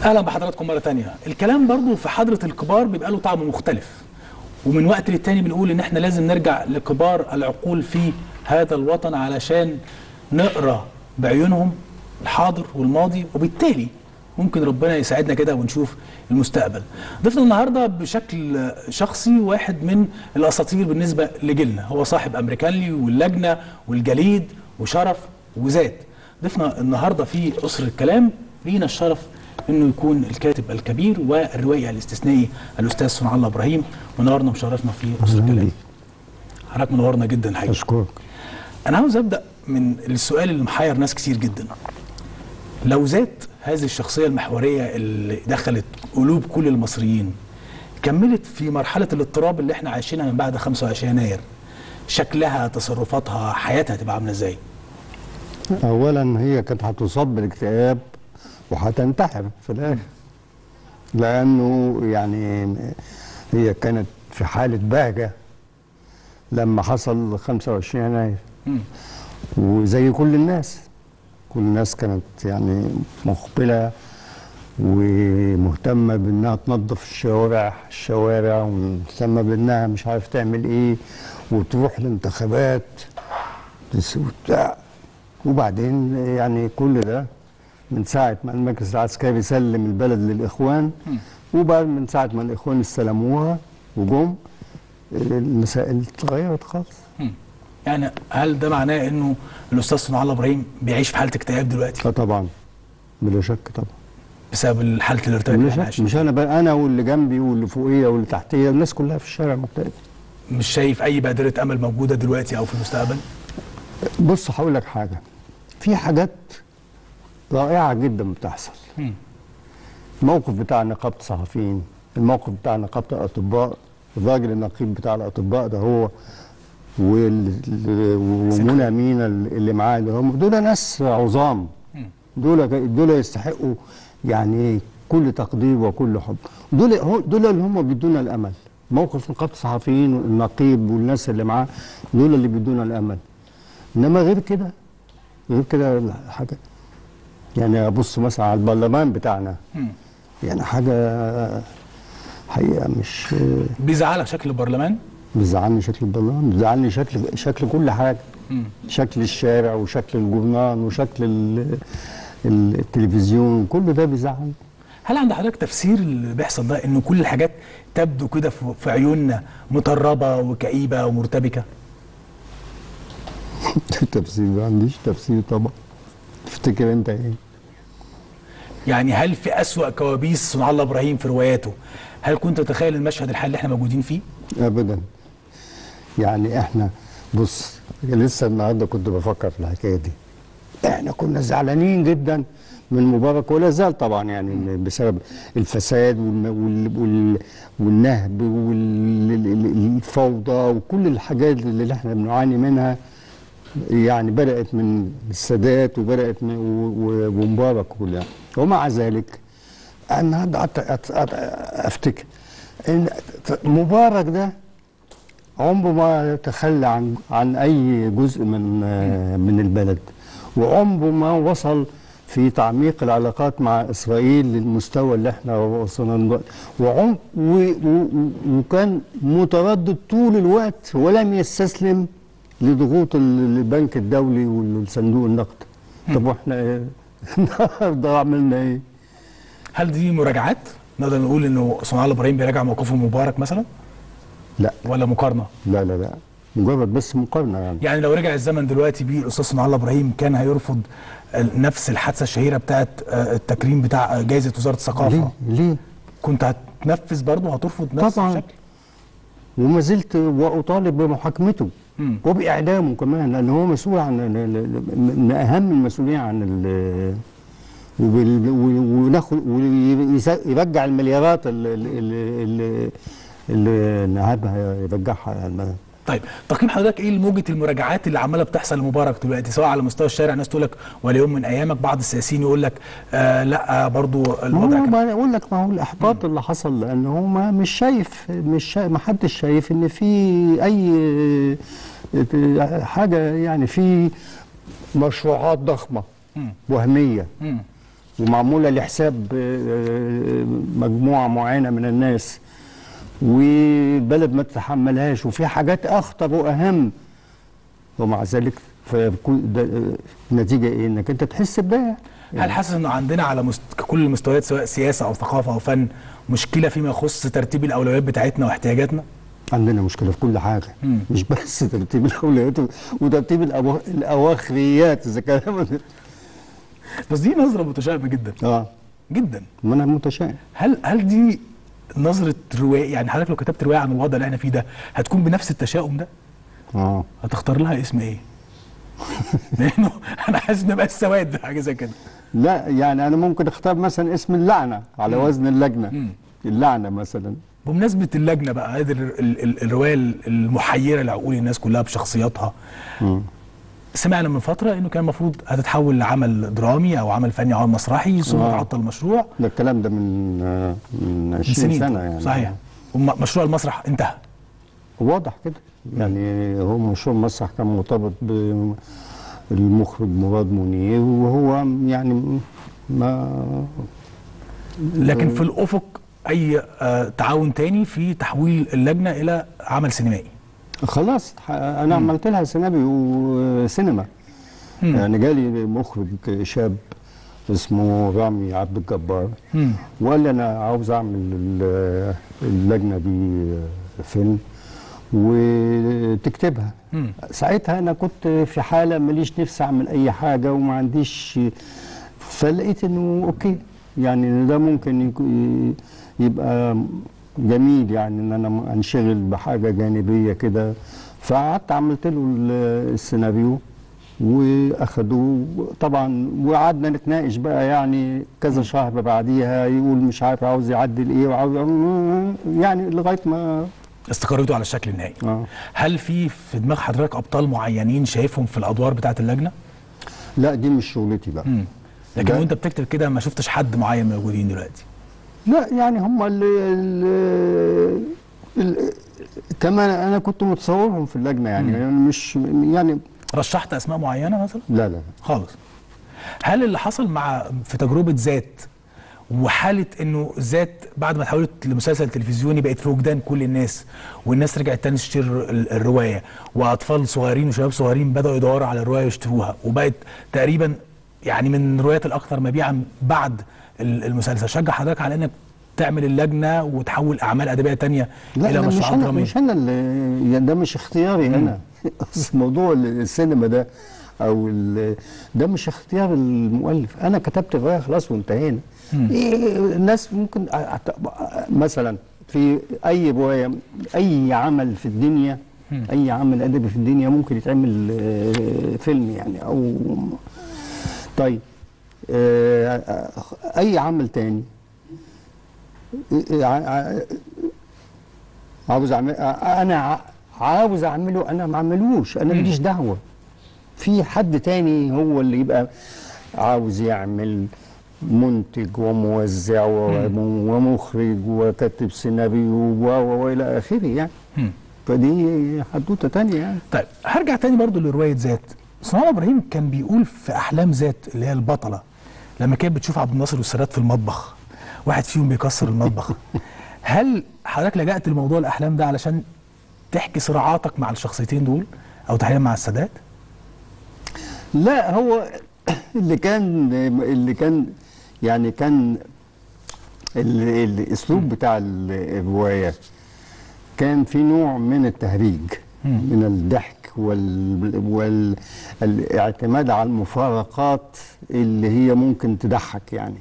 اهلا بحضراتكم مره تانية الكلام برضو في حضره الكبار بيبقى له طعم مختلف ومن وقت للتاني بنقول ان احنا لازم نرجع لكبار العقول في هذا الوطن علشان نقرا بعيونهم الحاضر والماضي وبالتالي ممكن ربنا يساعدنا كده ونشوف المستقبل ضيفنا النهارده بشكل شخصي واحد من الاساطير بالنسبه لجيلنا هو صاحب امريكانلي واللجنه والجليد وشرف وذات ضيفنا النهارده في اسر الكلام لينا الشرف انه يكون الكاتب الكبير والروائي الاستثنائي الاستاذ صنع الله ابراهيم منورنا ومشرفنا في اسر الكلام حضرتك منورنا جدا الحقيقه اشكرك انا عاوز ابدا من السؤال اللي محير ناس كتير جدا لو ذات هذه الشخصيه المحوريه اللي دخلت قلوب كل المصريين كملت في مرحله الاضطراب اللي احنا عايشينها من بعد 25 يناير شكلها تصرفاتها حياتها هتبقى عامله ازاي اولا هي كانت هتصاب بالاكتئاب وهتنتحر في الاخر لانه يعني هي كانت في حاله بهجه لما حصل 25 يناير مم. وزي كل الناس كل الناس كانت يعني مقبله ومهتمه بانها تنظف الشوارع الشوارع ومهتمه بانها مش عارف تعمل ايه وتروح الانتخابات تس- وبتاع وبعدين يعني كل ده من ساعه ما المركز العسكري سلم البلد للاخوان وبعد من ساعه ما الاخوان استلموها وجم المسائل اتغيرت خالص مم. يعني هل ده معناه انه الاستاذ صنع الله ابراهيم بيعيش في حاله اكتئاب دلوقتي اه طبعا بلا شك طبعا بسبب حاله الارتباك اللي بلا احنا شك عايشين مش انا بقى انا واللي جنبي واللي فوقيه واللي تحتيه الناس كلها في الشارع مكتئبه مش شايف اي بادره امل موجوده دلوقتي او في المستقبل بص هقول لك حاجه في حاجات رائعه جدا بتحصل مم. الموقف بتاع نقابه الصحفيين الموقف بتاع نقابه الاطباء الراجل النقيب بتاع الاطباء ده هو وال- ومنى مينا اللي معاه اللي هم دول ناس عظام مم. دول دول يستحقوا يعني كل تقدير وكل حب دول هو- دول اللي هم بيدونا الامل موقف نقابه الصحفيين والنقيب والناس اللي معاه دول اللي بيدونا الامل انما غير كده غير كده حاجه يعني ابص مثلا على البرلمان بتاعنا مم. يعني حاجه حقيقه مش بيزعلك شكل البرلمان بيزعلني شكل البرلمان بيزعلني شكل شكل كل حاجه مم. شكل الشارع وشكل الجرنان وشكل ال- ال- التلفزيون كل ده بيزعل هل عند حضرتك تفسير اللي بيحصل ده انه كل الحاجات تبدو كده في في عيوننا مطربه وكئيبه ومرتبكه تفسير ما عنديش تفسير طبعا تفتكر انت ايه يعني هل في اسوا كوابيس صنع الله ابراهيم في رواياته هل كنت تتخيل المشهد الحالي اللي احنا موجودين فيه ابدا يعني احنا بص لسه النهارده كنت بفكر في الحكايه دي احنا كنا زعلانين جدا من مبارك ولا زال طبعا يعني بسبب الفساد والم- وال- وال- والنهب والفوضى وكل الحاجات اللي احنا بنعاني منها يعني بدات من السادات وبدات من و- و- ومبارك كلها ومع ذلك أنا النهارده قعدت أت- أت- افتكر ان مبارك ده عمره ما تخلى عن عن اي جزء من آه، من البلد وعمره ما وصل في تعميق العلاقات مع اسرائيل للمستوى اللي احنا وصلنا له دلوقتي. وعم و- و- وكان متردد طول الوقت ولم يستسلم لضغوط ال- البنك الدولي والصندوق النقد طب واحنا ايه النهارده عملنا ايه هل دي مراجعات نقدر نقول انه صنع الله ابراهيم بيراجع موقفه مبارك مثلا لا ولا مقارنه لا لا لا مجرد بس مقارنه يعني يعني لو رجع الزمن دلوقتي بيه الاستاذ صنع الله ابراهيم كان هيرفض ال- نفس الحادثه الشهيره بتاعت آه، التكريم بتاع آه، جائزه وزاره الثقافه ليه ليه كنت هتنفذ برضه هترفض نفس طبعاً. الشكل وما زلت واطالب بمحاكمته مم. وباعدامه كمان لان هو مسؤول عن ال- ال- من اهم المسؤولين عن ال وبال- و- وناخد ويرجع المليارات اللي, اللي, اللي نهبها يرجعها الم- طيب تقييم حضرتك ايه موجه المراجعات اللي عماله بتحصل لمبارك دلوقتي سواء على مستوى الشارع ناس تقول لك ولا يوم من ايامك بعض السياسيين يقول لك آه لا برضو ما الوضع هو كان ما اقول لك ما هو الاحباط اللي حصل لان هو ما مش شايف مش شايف ما حدش شايف ان في اي حاجه يعني في مشروعات ضخمه مم. وهميه مم. ومعموله لحساب آه، مجموعه معينه من الناس والبلد ما تتحملهاش وفي حاجات اخطر واهم ومع ذلك فكل ده آه، النتيجه ايه؟ انك انت تحس بده هل حاسس انه عندنا على مست... كل المستويات سواء سياسه او ثقافه او فن مشكله فيما يخص ترتيب الاولويات بتاعتنا واحتياجاتنا؟ عندنا مشكله في كل حاجه مم. مش بس ترتيب الاولويات وترتيب الأوا- الاواخريات اذا كان بس دي نظره متشائمه جدا اه جدا ما انا متشائم هل هل دي نظره روايه يعني حضرتك لو كتبت روايه عن الوضع اللي احنا فيه ده هتكون بنفس التشاؤم ده؟ اه هتختار لها اسم ايه؟ لانه انا حاسس ان بقى السواد حاجه زي كده لا يعني انا ممكن اختار مثلا اسم اللعنه على وزن اللجنه مم. اللعنه مثلا بمناسبه اللجنه بقى هذه ال- ال- ال- الروايه المحيره لعقول الناس كلها بشخصياتها مم. سمعنا من فتره انه كان المفروض هتتحول لعمل درامي او عمل فني او عمل مسرحي ثم آه. تعطل المشروع ده الكلام ده من آه، من من 20 سنين سنه يعني صحيح ومشروع المسرح انتهى واضح كده يعني هو مشروع المسرح كان مرتبط بالمخرج مراد منير وهو يعني ما لكن في الافق اي آه، تعاون تاني في تحويل اللجنه الى عمل سينمائي خلاص ح- انا عملت لها سيناريو سينما مم. يعني جالي مخرج شاب اسمه رامي عبد الجبار مم. وقال لي انا عاوز اعمل ال- اللجنه دي فيلم وتكتبها مم. ساعتها انا كنت في حاله ماليش نفسي اعمل اي حاجه وما عنديش فلقيت انه اوكي يعني ده ممكن يكو- يبقى جميل يعني ان انا انشغل بحاجه جانبيه كده فقعدت عملت له ال- السيناريو واخدوه طبعا وقعدنا نتناقش بقى يعني كذا شهر بعديها يقول مش عارف عاوز يعدل ايه وعاوز يعني لغايه ما استقريتوا على الشكل النهائي اه هل في في دماغ حضرتك ابطال معينين شايفهم في الادوار بتاعه اللجنه لا دي مش شغلتي بقى مم. لكن ده- وانت بتكتب كده ما شفتش حد معين موجودين دلوقتي لا يعني هم اللي, اللي, اللي كمان انا كنت متصورهم في اللجنه يعني يعني مش يعني رشحت اسماء معينه مثلا لا لا خالص هل اللي حصل مع في تجربه ذات وحاله انه ذات بعد ما اتحولت لمسلسل تلفزيوني بقت في وجدان كل الناس والناس رجعت تاني تشتري ال- الروايه واطفال صغيرين وشباب صغيرين بداوا يدوروا على الروايه ويشتروها وبقت تقريبا يعني من الروايات الاكثر مبيعا بعد ال- المسلسل شجع حضرتك على انك تعمل اللجنه وتحول اعمال ادبيه تانية لا الى أنا مش مشروعات انا دراميه مش انا اللي يعني ده مش اختياري انا أصل موضوع السينما ده او ال- ده مش اختيار المؤلف انا كتبت الروايه خلاص وانتهينا إيه الناس ممكن أعت- مثلا في اي روايه اي عمل في الدنيا اي عمل ادبي في الدنيا ممكن يتعمل آه، فيلم يعني او طيب آه، آه، اي عمل تاني آه، آه، عاوز اعمل انا ع- عاوز اعمله انا ما اعملوش انا ماليش دعوه في حد تاني هو اللي يبقى عاوز يعمل منتج وموزع وم- ومخرج وكاتب سيناريو و- و- والى اخره يعني مم. فدي حدوته تانية يعني طيب هرجع تاني برضو لروايه ذات صنع ابراهيم كان بيقول في احلام ذات اللي هي البطله لما كانت بتشوف عبد الناصر والسادات في المطبخ واحد فيهم بيكسر المطبخ هل حضرتك لجأت لموضوع الاحلام ده علشان تحكي صراعاتك مع الشخصيتين دول او تحديدا مع السادات لا هو اللي كان اللي كان يعني كان ال- الاسلوب بتاع ال- الروايه كان في نوع من التهريج من الضحك وال والاعتماد على المفارقات اللي هي ممكن تضحك يعني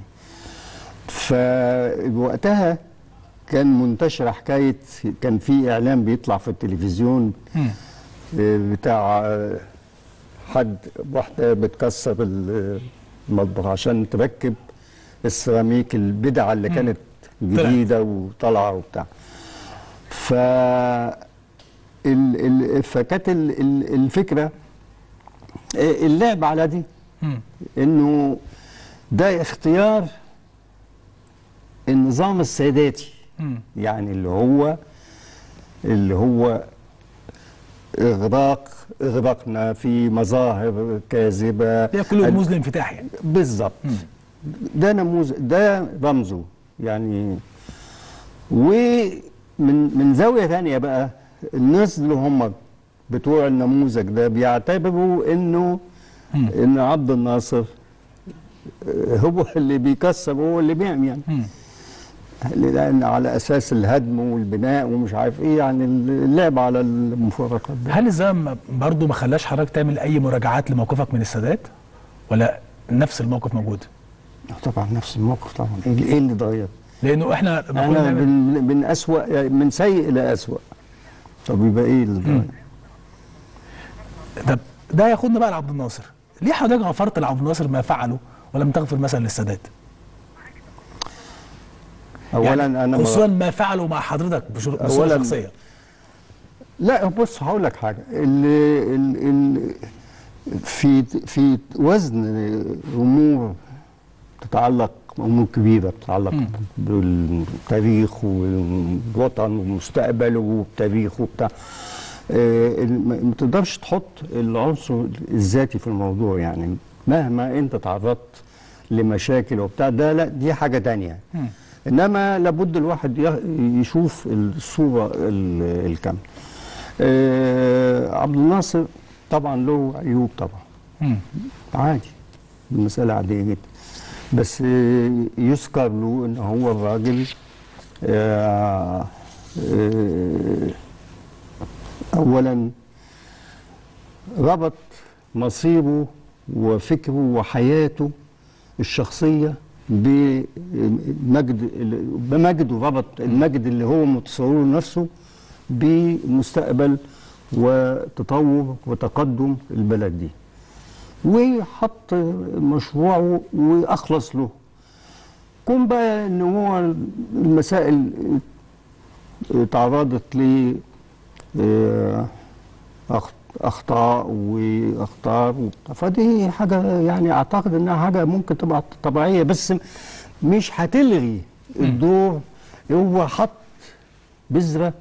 فوقتها كان منتشرة حكاية كان في إعلان بيطلع في التلفزيون مم. بتاع حد واحدة بتكسر المطبخ عشان تركب السيراميك البدعة اللي كانت جديدة وطالعة وبتاع ف ال- ال- فكانت ال- ال- الفكرة اللعب على دي مم. انه ده اختيار النظام الساداتي مم. يعني اللي هو اللي هو اغراق اغرقنا في مظاهر كاذبه هي كل رموز الانفتاح يعني بالظبط ده نموذج ده رمزه يعني ومن من زاويه ثانيه بقى الناس اللي هم بتوع النموذج ده بيعتبروا انه ان عبد الناصر آه، هو اللي بيكسر هو اللي بيعمل يعني مم. لان على اساس الهدم والبناء ومش عارف ايه يعني اللعب على المفارقات ده هل الزمن برضه ما خلاش حضرتك تعمل اي مراجعات لموقفك من السادات ولا نفس الموقف موجود طبعا نفس الموقف طبعا ايه اللي- إيه اللي اتغير؟ لانه احنا لما كنا انا بنعمل- من, من اسوأ يعني من سيء الى اسوأ طب يبقى ايه اللي اتغير؟ طب ده ياخدنا بقى لعبد الناصر ليه حضرتك غفرت لعبد الناصر ما فعله ولم تغفر مثلا للسادات اولا يعني انا ما- خصوصا ما فعله مع حضرتك بشر- بصوره أولاً شخصيه لا بص هقول لك حاجه ال ال ال في في وزن امور تتعلق امور كبيره تتعلق مم. بالتاريخ والوطن والمستقبل وبتاريخ وبتاع آه، ال- ما ما تقدرش تحط العنصر الذاتي في الموضوع يعني مهما انت تعرضت لمشاكل وبتاع ده لا دي حاجه تانية مم. انما لابد الواحد ي- يشوف الصوره ال- الكامله آه، عبد الناصر طبعا له عيوب طبعا مم. عادي المسألة عادية جدا بس آه، يذكر له ان هو الراجل آه، آه، اولا ربط مصيره وفكره وحياته الشخصية بمجد بمجد وربط المجد اللي هو متصوره لنفسه بمستقبل وتطور وتقدم البلد دي وحط مشروعه واخلص له كون بقى ان هو المسائل تعرضت ل آه، أخ- اخطاء واخطار وبتاع. فدي حاجه يعني اعتقد انها حاجه ممكن تبقى طبيعيه بس مش هتلغي الدور هو حط بذره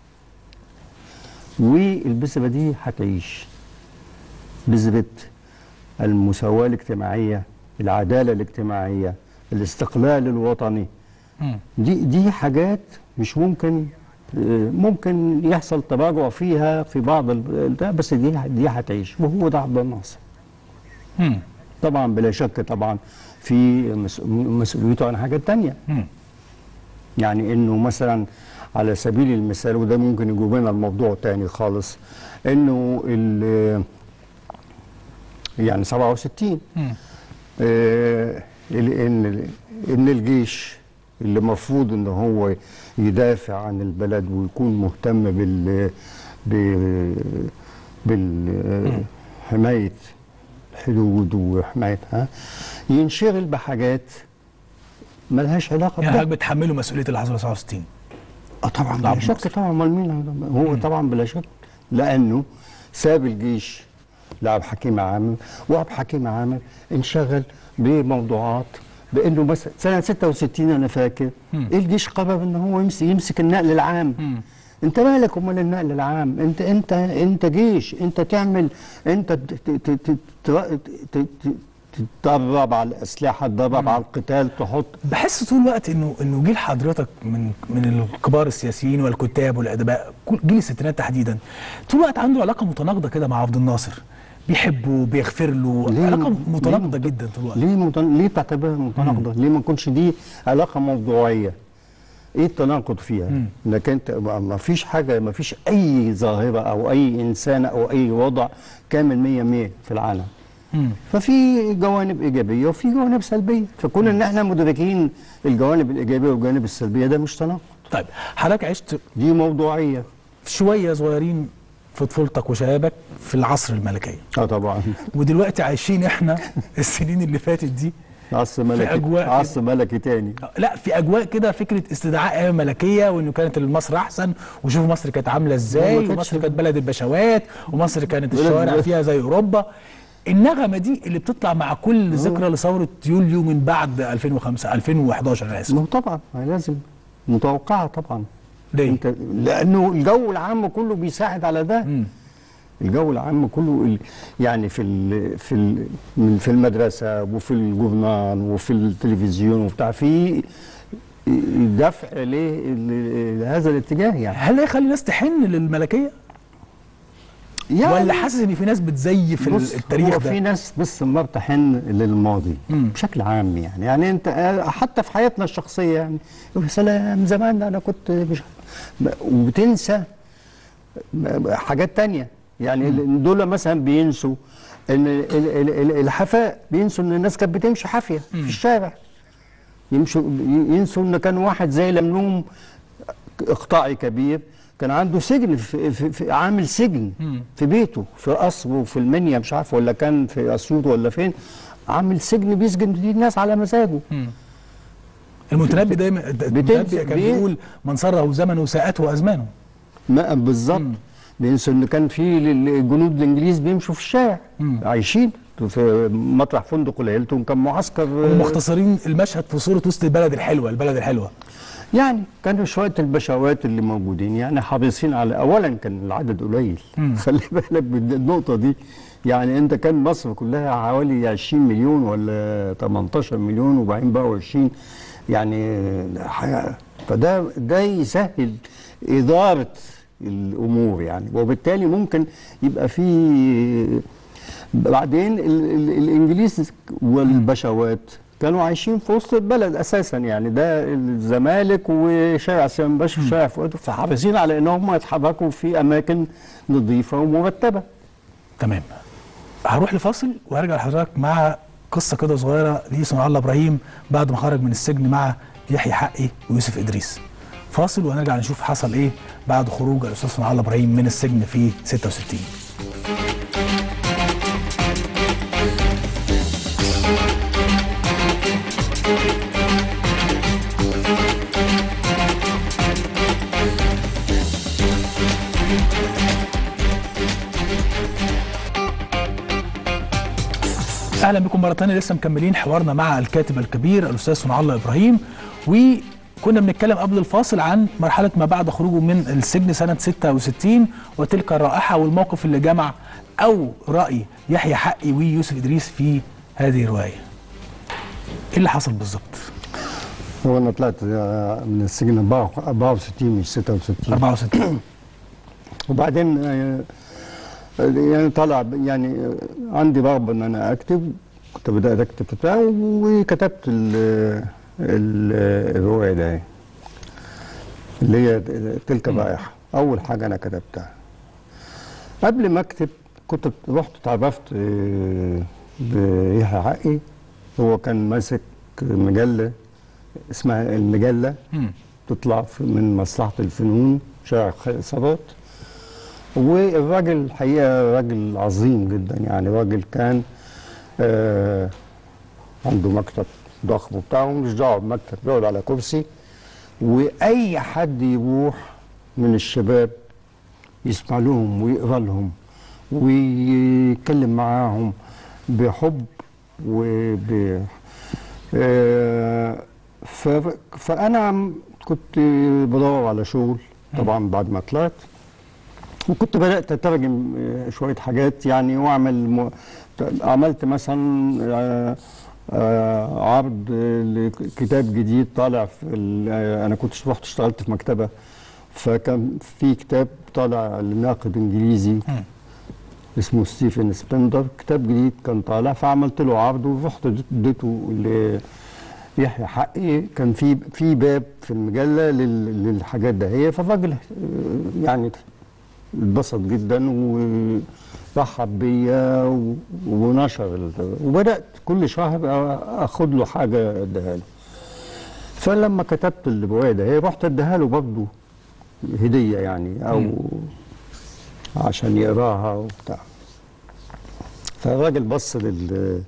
والبذره دي هتعيش بذره المساواه الاجتماعيه العداله الاجتماعيه الاستقلال الوطني مم. دي دي حاجات مش ممكن آه، ممكن يحصل تراجع فيها في بعض ال- ده بس دي دي هتعيش وهو ده عبد الناصر مم. طبعا بلا شك طبعا في مس- مسؤوليته عن حاجات تانية مم. يعني انه مثلا على سبيل المثال وده ممكن يجيب لنا الموضوع تاني خالص انه ال- يعني 67 مم. آه، ال- ان ان الجيش اللي المفروض ان هو يدافع عن البلد ويكون مهتم بال بال حمايه الحدود وحمايتها ينشغل بحاجات ملهاش علاقه يعني بده حضرتك بتحمله مسؤوليه اللي حصل في 67 اه طبعا لا، بلا عبد شك الناصر. طبعا امال مين هو طبعا بلا شك لانه ساب الجيش لعب حكيم عامر وعبد حكيم عامر انشغل بموضوعات بانه مثلا سنه 66 انا فاكر مم. الجيش قرر ان هو يمسك, يمسك النقل العام مم. انت مالك امال النقل العام انت انت انت جيش انت تعمل انت ت- ت- ت- ت- ت- ت- تتدرب على الاسلحه تدرب على القتال تحط بحس طول الوقت انه انه جيل حضرتك من من الكبار السياسيين والكتاب والادباء كل- جيل الستينات تحديدا طول الوقت عنده علاقه متناقضه كده مع عبد الناصر بيحبه بيغفر له ليه علاقه م- متناقضه ليه جدا طول الوقت ليه متن... ليه تعتبرها متناقضه؟ ليه ما تكونش دي علاقه موضوعيه؟ ايه التناقض فيها؟ مم. انك انت ما ما فيش حاجه ما فيش اي ظاهره او اي انسان او اي وضع كامل 100 100 في العالم. مم. ففي جوانب ايجابيه وفي جوانب سلبيه، فكون ان احنا مدركين الجوانب الايجابيه والجوانب السلبيه ده مش تناقض، طيب حضرتك عشت دي موضوعيه. شويه صغيرين في طفولتك وشبابك في العصر الملكيه اه طبعا ودلوقتي عايشين احنا السنين اللي فاتت دي عصر ملكي أجواء عصر ملكي تاني. لا في اجواء كده فكره استدعاء ايام ملكيه وانه كانت مصر احسن وشوفوا مصر كانت عامله ازاي ما كانتش- ومصر كانت بلد البشوات ومصر كانت بلد- الشوارع بلد. فيها زي اوروبا النغمه دي اللي بتطلع مع كل ذكرى لثوره يوليو من بعد 2005 2011 انا اسف ما هو طبعا ما لازم متوقعه طبعا. ليه؟ انت لانه الجو العام كله بيساعد على ده مم. الجو العام كله ال- يعني في ال في ال من في المدرسه وفي الجورنال وفي التلفزيون وبتاع في دفع ل- لهذا الاتجاه يعني هل ده يخلي الناس تحن للملكيه يعني ولا حاسس ان في ناس بتزيف بص التاريخ هو ده في ناس باستمرار تحن للماضي مم. بشكل عام يعني يعني انت آه، حتى في حياتنا الشخصيه يعني يا سلام زمان انا كنت مش ب- وبتنسى ب- حاجات تانية يعني ال- دول مثلا بينسوا ان ال- ال- ال- الحفاء بينسوا ان الناس كانت بتمشي حافيه في الشارع يمشوا ينسوا ان كان واحد زي لملوم اقطاعي كبير كان عنده سجن في, في, في عامل سجن مم. في بيته في قصر وفي المنيا مش عارف ولا كان في اسيوط ولا فين عامل سجن بيسجن فيه الناس على مزاجه مم. المتنبي دايما المتنبي كان بي- بيقول من سره زمنه ساءته ازمانه ما بالظبط مم. بينسوا ان كان في الجنود الانجليز بيمشوا في الشارع مم. عايشين في مطرح فندق الهيلتون كان معسكر ومختصرين المشهد في صوره وسط البلد الحلوه البلد الحلوه يعني كانوا شويه البشوات اللي موجودين يعني حريصين على اولا كان العدد قليل مم. خلي بالك من النقطه دي يعني انت كان مصر كلها حوالي 20 مليون ولا 18 مليون وبعدين بقوا 20 يعني حاجة- فده ده يسهل اداره الامور يعني وبالتالي ممكن يبقى في بعدين ال ال الانجليز والبشوات كانوا عايشين في وسط البلد اساسا يعني ده الزمالك وشارع سليمان باشا وشارع فؤاد فحريصين على ان هم يتحركوا في اماكن نظيفه ومرتبه تمام هروح لفاصل وهرجع لحضرتك مع قصه كده صغيره لصنع الله ابراهيم بعد ما خرج من السجن مع يحيى حقي ويوسف ادريس فاصل وهنرجع نشوف حصل ايه بعد خروج الاستاذ صنع الله ابراهيم من السجن في 66 اهلا بكم مره ثانيه لسه مكملين حوارنا مع الكاتب الكبير الاستاذ صنع الله ابراهيم وكنا بنتكلم قبل الفاصل عن مرحله ما بعد خروجه من السجن سنه 66 وتلك الرائحه والموقف اللي جمع او راي يحيى حقي ويوسف ادريس في هذه الروايه. ايه اللي حصل بالظبط؟ هو انا طلعت آه، من السجن 64 مش 66 64 وبعدين آه، يعني طلع يعني آه، عندي رغبه ان انا اكتب كنت بدات اكتب بتاع وكتبت ال- ال- الروايه ده اللي هي تلك الرائحه اول حاجه انا كتبتها قبل ما اكتب كنت رحت اتعرفت آه، بيحيى حقي هو كان ماسك مجله اسمها المجله مم. تطلع في- من مصلحة الفنون شارع خالد ثروت والراجل الحقيقة راجل عظيم جدا يعني راجل كان آه عنده مكتب ضخم وبتاع مش دعوة بمكتب بيقعد على كرسي وأي حد يروح من الشباب يسمع لهم ويقرا لهم ويتكلم معاهم بحب وب آه، ف- فانا عم- كنت بدور على شغل طبعا بعد ما طلعت وكنت بدات اترجم آه، شويه حاجات يعني واعمل م... عملت مثلا آه، آه، عرض آه، لكتاب جديد طالع في ال... آه، انا كنت رحت اشتغلت في مكتبه فكان في كتاب طالع لناقد انجليزي مم. اسمه ستيفن سبندر كتاب جديد كان طالع فعملت له عرض ورحت اديته ليحيى حقي كان في في باب في المجله لل- للحاجات ده هي فالراجل آه، يعني اتبسط جدا ورحب بيا و- ونشر ال- وبدات كل شهر أ- اخد له حاجه اديها له فلما كتبت الروايه ده هي رحت اديها له برضه هديه يعني او عشان يقراها وبتاع فالراجل بص لل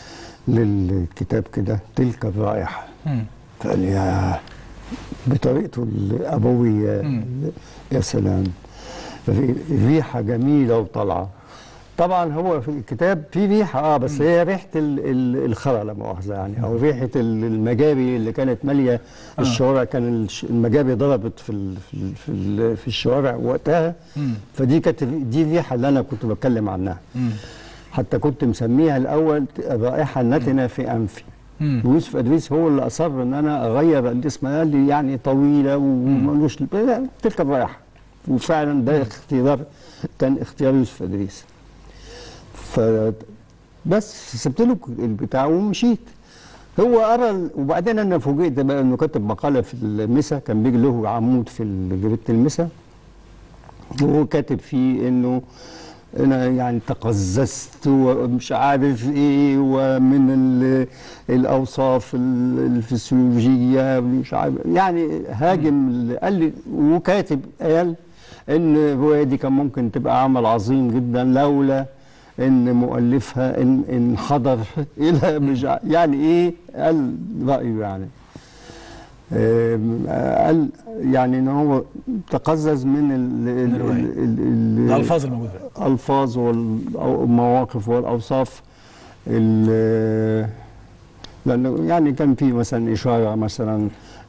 للكتاب كده تلك الرائحه مم. فقال يا بطريقته الابويه مم. يا سلام ففي ريحه جميله وطالعه طبعا هو في الكتاب في ريحه اه بس هي ريحه ال- ال- الخرا لا مؤاخذه يعني او ريحه ال- المجاري اللي كانت ماليه الشوارع كان الش- المجاري ضربت في ال في ال في, ال في الشوارع وقتها مم. فدي كانت دي الريحه اللي انا كنت بتكلم عنها مم. حتى كنت مسميها الاول رائحه نتنه في انفي مم. يوسف ادريس هو اللي اصر ان انا اغير الاسم قال لي يعني طويله وملوش لا، تلك الرائحه وفعلا ده اختيار كان اختيار يوسف ادريس ف بس سبت له البتاع ومشيت هو قرا ال- وبعدين انا فوجئت بقى انه كاتب مقاله في المسا كان بيجي له عمود في ال- جريده المسا وهو كاتب فيه انه انا يعني تقززت ومش عارف ايه ومن ال- الاوصاف ال- الفسيولوجيه مش عارف يعني هاجم ال- قال لي وكاتب قال ان الروايه دي كان ممكن تبقى عمل عظيم جدا لولا ان مؤلفها ان انحدر الى مش ع- يعني ايه قال رايه يعني آم، قال يعني ان هو تقزز من ال- ال- الرواية. ال- ال- ال- الالفاظ الموجوده فيها. الالفاظ والمواقف والاوصاف ال- لانه يعني كان في مثلا اشاره مثلا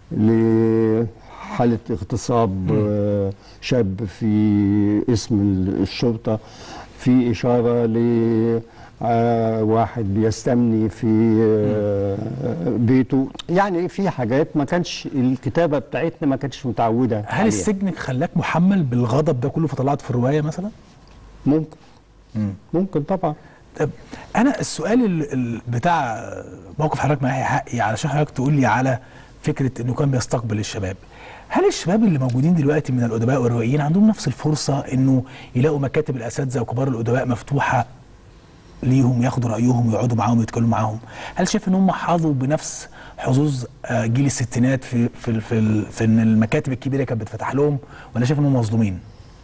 لحاله اغتصاب آه، شاب في اسم الشرطه في اشاره ل آه، واحد بيستمني في آه، بيته يعني في حاجات ما كانش الكتابه بتاعتنا ما كانتش متعوده هل عليها. السجن خلاك محمل بالغضب ده كله فطلعت في الروايه مثلا؟ ممكن ممكن طبعا طب انا السؤال ال- ال- بتاع موقف حضرتك معايا حقي علشان حضرتك تقول لي على فكره انه كان بيستقبل الشباب هل الشباب اللي موجودين دلوقتي من الادباء والروائيين عندهم نفس الفرصه انه يلاقوا مكاتب الاساتذه وكبار الادباء مفتوحه ليهم ياخدوا رايهم ويقعدوا معاهم ويتكلموا معاهم هل شايف ان هم حظوا بنفس حظوظ آه، جيل الستينات في في ال- في, ال- في ان المكاتب الكبيره كانت بتفتح لهم ولا شايف انهم مظلومين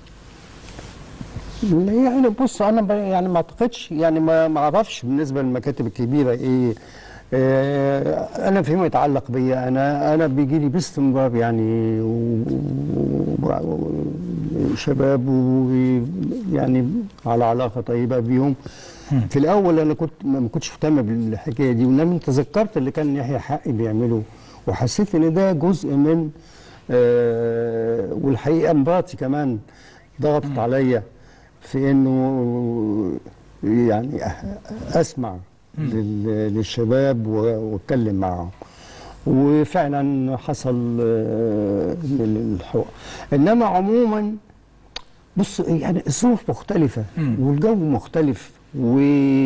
يعني بص انا ب- يعني ما اعتقدش يعني ما ما اعرفش بالنسبه للمكاتب الكبيره ايه آه، انا فيما يتعلق بيا انا انا بيجي لي باستمرار يعني و- و- و- شباب ويعني على علاقه طيبه بيهم في الاول انا كنت ما كنتش مهتم بالحكايه دي ولما تذكرت اللي كان يحيى حقي بيعمله وحسيت ان ده جزء من آه والحقيقه مراتي كمان ضغطت عليا في انه يعني أه- اسمع لل- للشباب و- واتكلم معهم وفعلا حصل آه، الحوار انما عموما بص يعني الظروف مختلفة مم. والجو مختلف و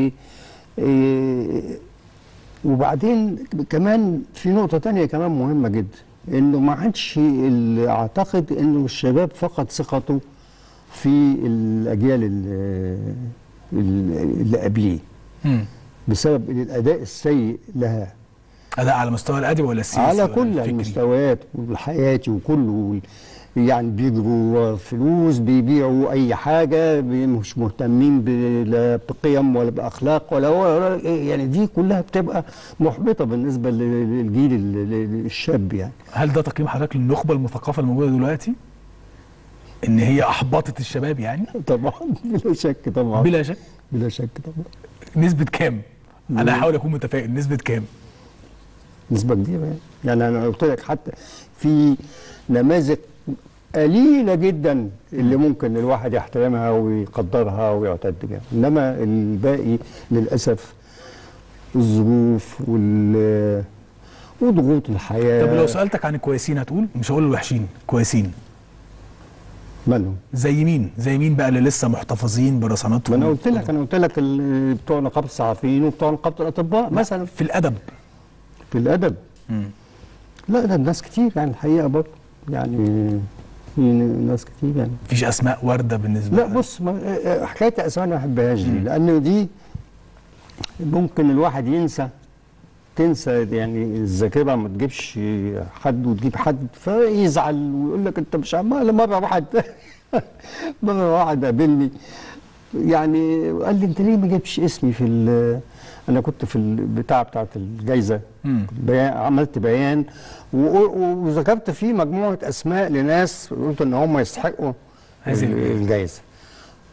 إيه، وبعدين كمان في نقطة تانية كمان مهمة جدا انه ما عادش ال- اعتقد انه الشباب فقد ثقته في الاجيال ال- ال- اللي قبليه مم. بسبب الاداء السيء لها اداء على مستوى الادبي ولا السياسي على ولا كل الفكري؟ المستويات والحياتي وكله وال- يعني بيجروا فلوس بيبيعوا اي حاجه بي- مش مهتمين ب- لا بقيم ولا باخلاق ولا ولا يعني دي كلها بتبقى محبطه بالنسبه لل- للجيل ال- ال- الشاب يعني هل ده تقييم حضرتك للنخبه المثقفه الموجوده دلوقتي؟ ان هي احبطت الشباب يعني طبعا بلا شك طبعا بلا شك بلا شك طبعا نسبه كام؟ انا هحاول اكون متفائل نسبه كام؟ نسبه كبيره يعني يعني انا قلت لك حتى في نماذج قليله جدا اللي ممكن الواحد يحترمها ويقدرها ويعتد بها انما الباقي للاسف الظروف وال وضغوط الحياه طب لو سالتك عن الكويسين هتقول مش هقول الوحشين كويسين مالهم زي مين؟ زي مين بقى اللي لسه محتفظين ما برصانتهم؟ انا قلت لك انا قلت لك ال- بتوع نقابه الصحفيين وبتوع نقابه الاطباء مثلا في الادب في الادب مم. لا ده ناس كتير يعني الحقيقه برضه يعني في ناس كتير يعني مفيش اسماء وارده بالنسبه لا بص ما حكايه اسماء انا ما بحبهاش دي لان دي ممكن الواحد ينسى تنسى يعني الذاكره ما تجيبش حد وتجيب حد فيزعل ويقول لك انت مش عمال مره واحد مره واحد قابلني يعني قال لي انت ليه ما جبتش اسمي في ال- انا كنت في البتاع بتاعت الجايزه مم. بيان عملت بيان و- و- وذكرت فيه مجموعه اسماء لناس قلت ان هم يستحقوا هذه ال- الجائزة. الجائزه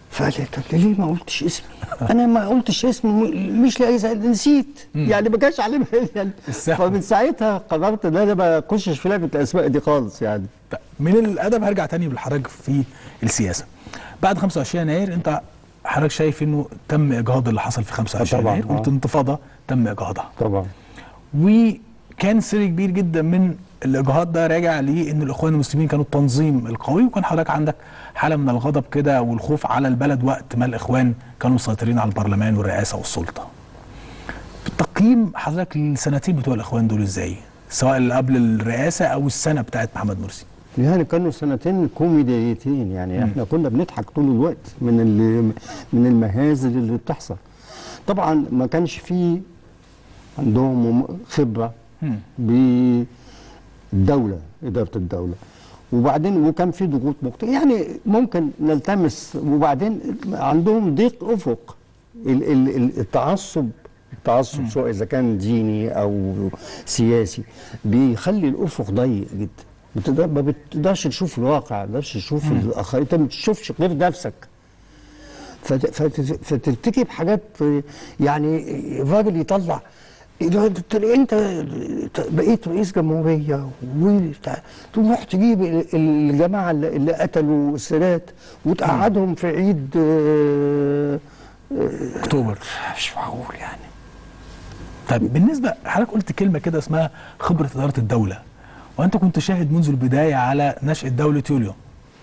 فقال لي طب ليه ما قلتش اسمي؟ انا ما قلتش اسمي م- مش لاقي سبب، نسيت يعني ما جاش على بالي يعني السهو. فمن ساعتها قررت ان انا ما اخشش في لعبه الاسماء دي خالص يعني طيب، من الادب هرجع تاني بالحراج في السياسه بعد 25 يناير انت حضرتك شايف انه تم اجهاض اللي حصل في 25 طبعاً، يناير آه. قلت انتفاضه تم اجهاضها طبعا وكان سر كبير جدا من الاجهاض ده راجع لان الاخوان المسلمين كانوا التنظيم القوي وكان حضرتك عندك حاله من الغضب كده والخوف على البلد وقت ما الاخوان كانوا مسيطرين على البرلمان والرئاسه والسلطه. تقييم حضرتك السنتين بتوع الاخوان دول ازاي؟ سواء اللي قبل الرئاسه او السنه بتاعت محمد مرسي. يعني كانوا سنتين كوميديتين يعني احنا كنا بنضحك طول الوقت من ال- من المهازل اللي بتحصل طبعا ما كانش فيه عندهم خبره مم. بالدوله اداره الدوله وبعدين وكان في ضغوط مختلفه يعني ممكن نلتمس وبعدين عندهم ضيق افق ال- ال- ال- التعصب التعصب سواء اذا كان ديني او سياسي بيخلي الافق ضيق جدا بتقدر ما بتقدرش تشوف الواقع ما بتقدرش تشوف الاخرين انت ما بتشوفش غير نفسك فت- فت- فترتكب حاجات يعني الراجل يطلع تلاقي انت بقيت رئيس جمهوريه وبتاع، تروح تجيب ال- الجماعه اللي اللي قتلوا السادات وتقعدهم في عيد آه، اكتوبر. مش معقول يعني طيب بالنسبه حضرتك قلت كلمه كده اسمها خبره اداره الدوله وانت كنت شاهد منذ البدايه على نشاه دوله يوليو.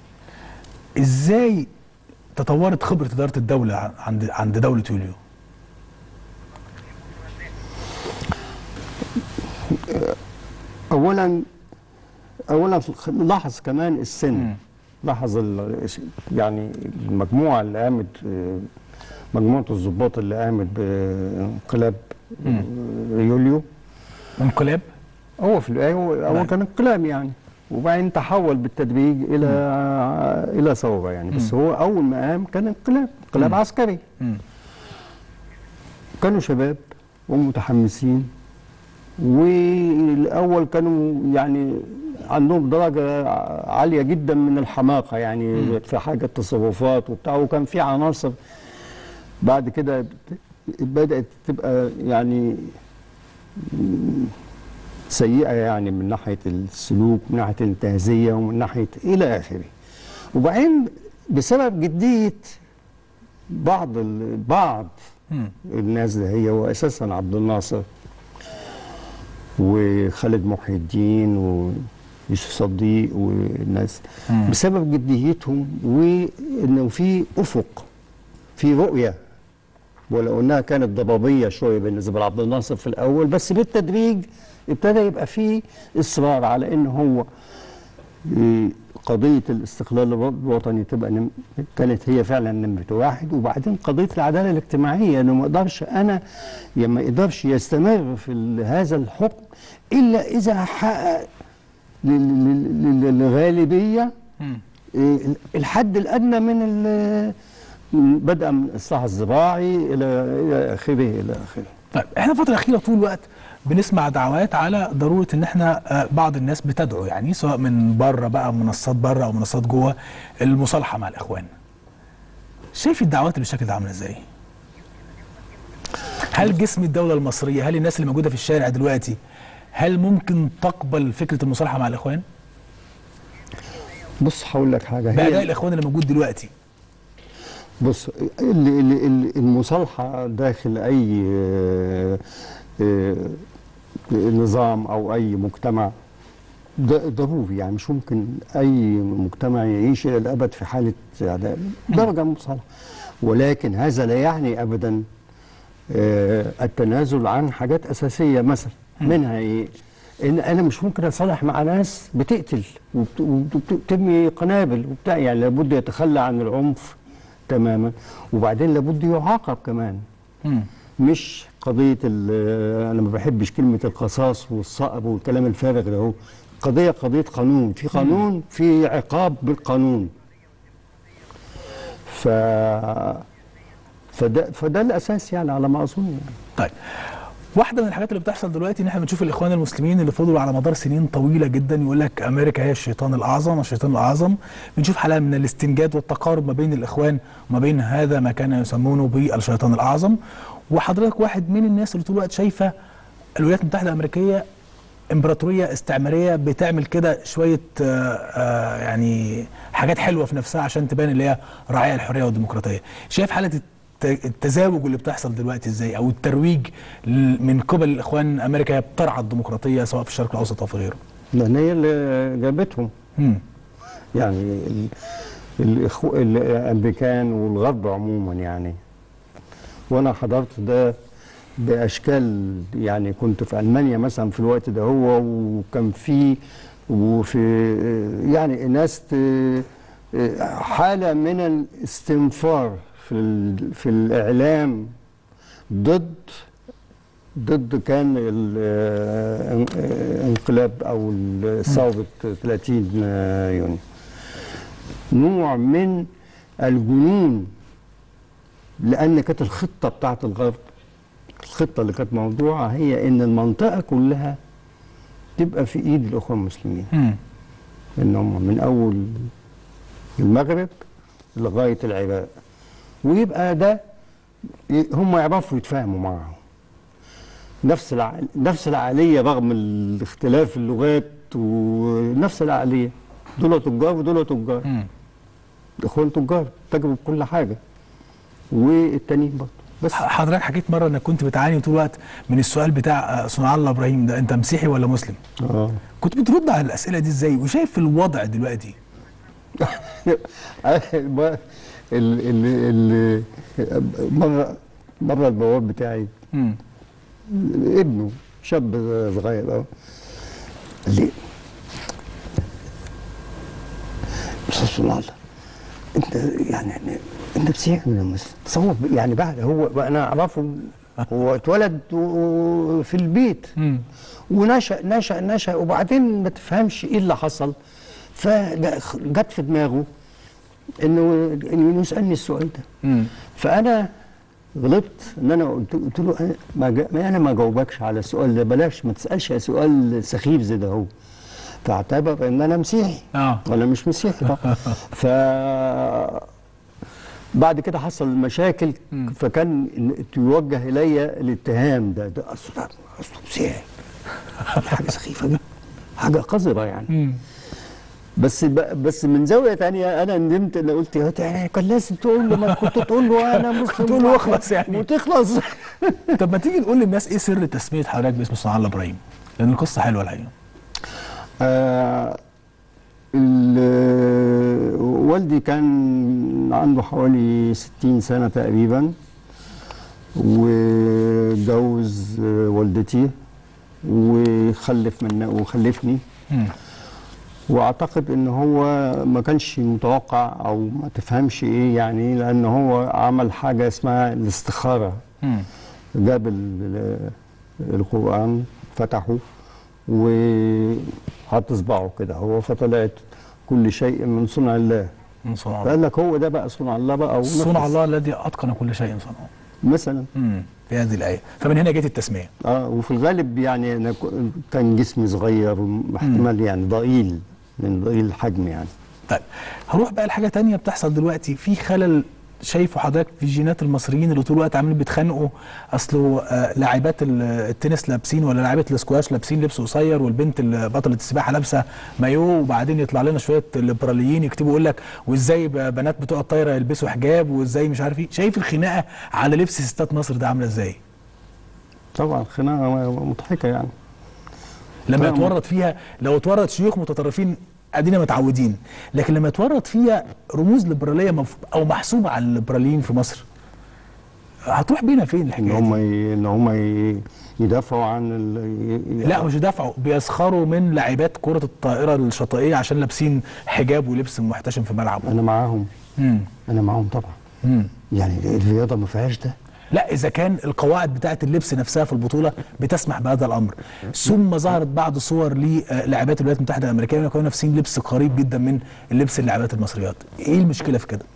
ازاي تطورت خبره اداره الدوله عند عند دوله يوليو؟ اولا اولا لاحظ كمان السن مم. لاحظ ال- يعني المجموعه اللي قامت آه، مجموعه الضباط اللي قامت بانقلاب آه، يوليو انقلاب هو في الآية هو, هو نعم. كان انقلاب يعني وبعدين تحول بالتدريج الى الى ثوره يعني بس هو اول ما قام كان انقلاب انقلاب عسكري مم. كانوا شباب ومتحمسين والاول كانوا يعني عندهم درجه عاليه جدا من الحماقه يعني في حاجه تصرفات وبتاع وكان في عناصر بعد كده بدات تبقى يعني سيئه يعني من ناحيه السلوك من ناحيه الانتهازيه ومن ناحيه الى اخره وبعدين بسبب جديه بعض ال- بعض مم. الناس ده هي واساسا عبد الناصر وخالد محي الدين ويوسف صديق والناس مم. بسبب جديتهم وانه في افق في رؤيه ولو انها كانت ضبابيه شويه بالنسبه لعبد الناصر في الاول بس بالتدريج ابتدى يبقى في اصرار على ان هو إيه، قضيه الاستقلال الوطني تبقى نم... كانت هي فعلا نمره واحد وبعدين قضيه العداله الاجتماعيه انه ما اقدرش انا يا ما يقدرش يستمر في ال- هذا الحكم الا اذا حقق لل- لل- لل- للغالبيه مم. إيه، الحد الادنى من ال- من بدءا من الاصلاح الزراعي الى الى اخره الى اخره طيب احنا الفتره الاخيره طول الوقت بنسمع دعوات على ضروره ان احنا آه، بعض الناس بتدعو يعني سواء من بره بقى منصات بره او منصات جوه المصالحه مع الاخوان. شايف الدعوات اللي بالشكل ده عامله ازاي؟ هل جسم الدوله المصريه هل الناس اللي موجوده في الشارع دلوقتي هل ممكن تقبل فكره المصالحه مع الاخوان؟ بص هقول لك حاجه باداء هي الاخوان اللي موجود دلوقتي. بص ال- ال- ال- المصالحه داخل اي آه، آه، نظام او اي مجتمع ده ضروري يعني مش ممكن اي مجتمع يعيش الى الابد في حاله عداء درجه من المصالحه ولكن هذا لا يعني ابدا آه، التنازل عن حاجات اساسيه مثلا منها ايه؟ ان انا مش ممكن اصالح مع ناس بتقتل وبت- وبت- وبترمي قنابل وبتاع يعني لابد يتخلى عن العنف تماما وبعدين لابد يعاقب كمان مم. مش قضيه ال- انا ما بحبش كلمه القصاص والصقب والكلام الفارغ ده هو قضيه قضيه قانون في قانون في عقاب بالقانون ف فده فده الاساس يعني على ما اظن يعني طيب واحده من الحاجات اللي بتحصل دلوقتي ان احنا بنشوف الاخوان المسلمين اللي فضلوا على مدار سنين طويله جدا يقول لك امريكا هي الشيطان الاعظم الشيطان الاعظم بنشوف حاله من الاستنجاد والتقارب ما بين الاخوان وما بين هذا ما كان يسمونه بالشيطان الاعظم وحضرتك واحد من الناس اللي طول الوقت شايفه الولايات المتحده الامريكيه امبراطوريه استعماريه بتعمل كده شويه آه، آه، يعني حاجات حلوه في نفسها عشان تبان اللي هي راعيه الحريه والديمقراطيه شايف حاله الت- التزاوج اللي بتحصل دلوقتي ازاي او الترويج ل- من قبل الاخوان امريكا هي بترعى الديمقراطيه سواء في الشرق الاوسط او في غيره لان هي اللي جابتهم مم. يعني ال- الإخو... الامريكان والغرب عموما يعني وانا حضرت ده باشكال يعني كنت في المانيا مثلا في الوقت ده هو وكان في وفي يعني ناس ت- حاله من الاستنفار في ال... في الاعلام ضد ضد كان الانقلاب او ثوره 30 يونيو نوع من الجنون لان كانت الخطه بتاعت الغرب الخطه اللي كانت موضوعه هي ان المنطقه كلها تبقى في ايد الاخوه المسلمين مم. ان هم من اول المغرب لغايه العراق ويبقى ده ي- هم يعرفوا يتفاهموا معهم نفس الع... نفس العقليه رغم الاختلاف اللغات ونفس العقليه دول تجار ودول تجار مم. اخوان تجار تجربوا بكل حاجه والتانيين برضه بس حضرتك حكيت مره انك كنت بتعاني طول الوقت من السؤال بتاع آه، صنع الله ابراهيم ده انت مسيحي ولا مسلم اه كنت بترد على الاسئله دي ازاي وشايف الوضع دلوقتي ال ال ال مره مره البواب بتاعي مم. ابنه شاب صغير اه قال لي استاذ صلى الله انت يعني انت مسيحي ولا مسلم؟ تصور يعني بعد هو انا اعرفه هو اتولد و- في البيت مم. ونشأ نشأ نشأ وبعدين ما تفهمش ايه اللي حصل فجت في دماغه انه انه يسالني السؤال ده مم. فانا غلطت ان انا قلت, قلت له أنا ما, جا ما انا ما جاوبكش على السؤال ده بلاش ما تسالش سؤال سخيف زي ده هو فاعتبر ان انا مسيحي اه ولا مش مسيحي طبعا ف بعد كده حصل مشاكل فكان إن- يوجه الي الاتهام ده ده اصله اصله مسيحي حاجه سخيفه جدا حاجه قذره يعني مم. بس ب- بس من زاويه تانية انا ندمت ان قلت يا يعني كان لازم تقول له ما كنت تقول له انا مسلم تقول له اخلص يعني. وتخلص طب ما تيجي نقول للناس ايه سر تسميه حضرتك باسم صنع الله ابراهيم لان القصه حلوه الحقيقه آه ال- والدي كان عنده حوالي 60 سنة تقريبا وجوز آه، والدتي وخلف من وخلفني مم. واعتقد ان هو ما كانش متوقع او ما تفهمش ايه يعني لان هو عمل حاجة اسمها الاستخارة مم. جاب ال- القرآن فتحه وحط صباعه كده هو فطلعت كل شيء من صنع الله من صنع الله فقال لك هو ده بقى صنع الله بقى ونفذ. صنع الله الذي اتقن كل شيء صنعه مثلا مم. في هذه الايه فمن هنا جت التسميه اه وفي الغالب يعني انا ك- كان جسمي صغير احتمال يعني ضئيل من ضئيل الحجم يعني طيب هروح بقى لحاجه تانية بتحصل دلوقتي في خلل شايفه حضرتك في جينات المصريين اللي طول الوقت عاملين بيتخانقوا اصله آه، لاعبات ال- التنس لابسين ولا لاعبه الاسكواش لابسين لبس قصير والبنت اللي بطله السباحه لابسه مايو وبعدين يطلع لنا شويه ليبراليين يكتبوا يقول لك وازاي ب- بنات بتوع الطايره يلبسوا حجاب وازاي مش عارف ايه شايف الخناقه على لبس ستات مصر ده عامله ازاي طبعا خناقه مضحكه يعني لما طبعاً. يتورط فيها لو اتورط شيوخ متطرفين ادينا متعودين لكن لما يتورط فيها رموز ليبراليه مف... او محسوبه على الليبراليين في مصر هتروح بينا فين ان الحكايه هم دي؟ ي... ان هم ي... يدافعوا عن ال... ي... لا مش يدافعوا بيسخروا من لاعبات كره الطائره الشاطئيه عشان لابسين حجاب ولبس محتشم في ملعبه انا معاهم مم. انا معاهم طبعا مم. يعني الرياضه ما فيهاش ده لا اذا كان القواعد بتاعه اللبس نفسها في البطوله بتسمح بهذا الامر ثم ظهرت بعض صور للاعبات الولايات المتحده الامريكيه كانوا لابسين لبس قريب جدا من اللبس اللاعبات المصريات ايه المشكله في كده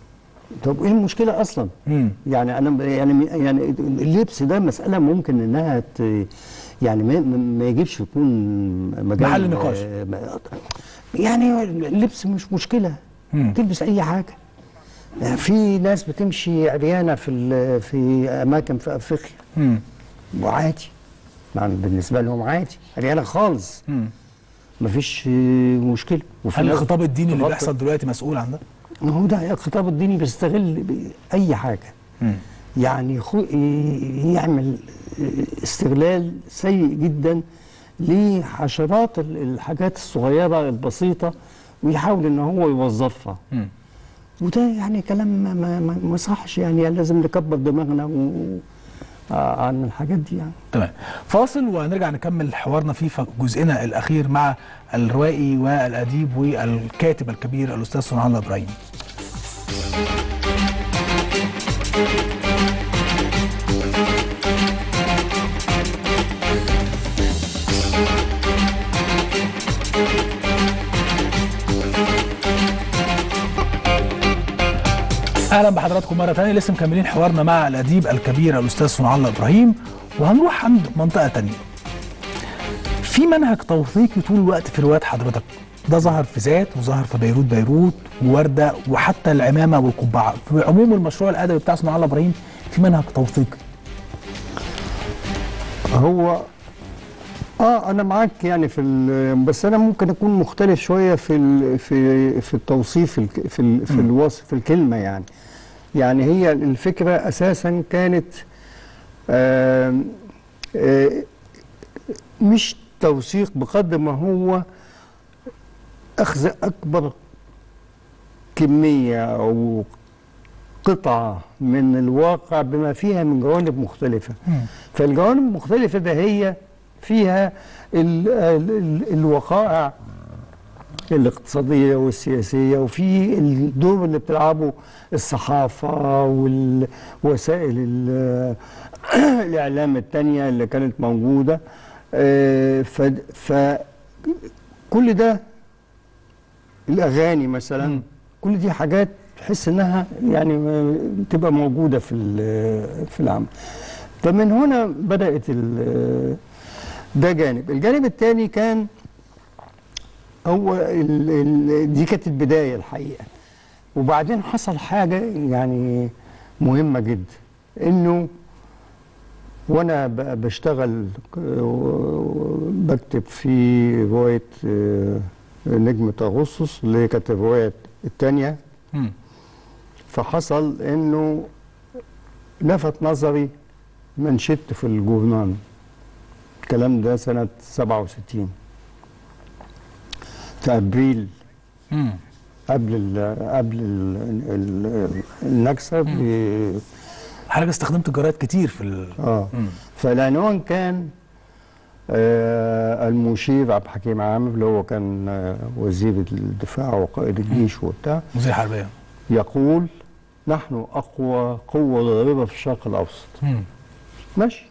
طب ايه المشكله اصلا مم. يعني انا يعني يعني اللبس ده مساله ممكن انها ت يعني ما, ما يجيبش يكون مجال محل نقاش. آه، ما- يعني اللبس مش مشكله مم. تلبس اي حاجه يعني في ناس بتمشي عريانه في ال- في اماكن في افريقيا مم. وعادي يعني بالنسبه لهم عادي عريانه خالص مم. مفيش آه، مشكله وفي هل ناس الخطاب الديني اللي تغطي- بيحصل دلوقتي مسؤول عن ده؟ ما هو ده الخطاب الديني بيستغل ب- اي حاجه مم. يعني خو ي- يعمل استغلال سيء جدا لحشرات ال- الحاجات الصغيره البسيطه ويحاول ان هو يوظفها مم. وده يعني كلام ما ما ما ما صحش يعني, يعني لازم نكبر دماغنا و آه، عن الحاجات دي يعني تمام فاصل ونرجع نكمل حوارنا في ف- جزئنا الاخير مع الروائي والاديب والكاتب الكبير الاستاذ صنع الله ابراهيم اهلا بحضراتكم مره ثانيه لسه مكملين حوارنا مع الاديب الكبير الاستاذ صنع الله ابراهيم وهنروح عند منطقه ثانيه في منهج توثيقي طول الوقت في روايات حضرتك ده ظهر في ذات وظهر في بيروت بيروت ووردة وحتى العمامة والقبعة في عموم المشروع الأدبي بتاع صنع الله إبراهيم في منهج توثيقي هو اه انا معاك يعني في ال- بس انا ممكن اكون مختلف شويه في ال في في التوصيف الك- في ال في الوصف في الكلمه يعني يعني هي الفكره اساسا كانت آم، آه مش توثيق بقدر ما هو اخذ اكبر كميه او قطعه من الواقع بما فيها من جوانب مختلفه فالجوانب المختلفة ده هي فيها ال ال ال الوقائع الاقتصادية والسياسية وفي الدور اللي بتلعبه الصحافة والوسائل ال- الإعلام التانية اللي كانت موجودة آه، ف- فكل ده الأغاني مثلا كل دي حاجات تحس إنها يعني آه، تبقى موجودة في ال- في العمل فمن هنا بدأت ال- ده جانب الجانب الثاني كان هو ال ال دي كانت البداية الحقيقة وبعدين حصل حاجة يعني مهمة جدا انه وانا ب- بشتغل آه، بكتب في رواية آه، نجمة أغسطس اللي هي كانت الرواية الثانية مم. فحصل انه لفت نظري منشط في الجورنان الكلام ده سنة 67 في ابريل مم. قبل ال قبل ال ال النكسه ب- حضرتك استخدمت جرايد كتير في ال... اه مم. فالعنوان كان آه المشير عبد الحكيم عامر اللي هو كان آه وزير الدفاع وقائد الجيش وبتاع مذيع حربية يقول نحن اقوى قوه ضاربه في الشرق الاوسط مم. ماشي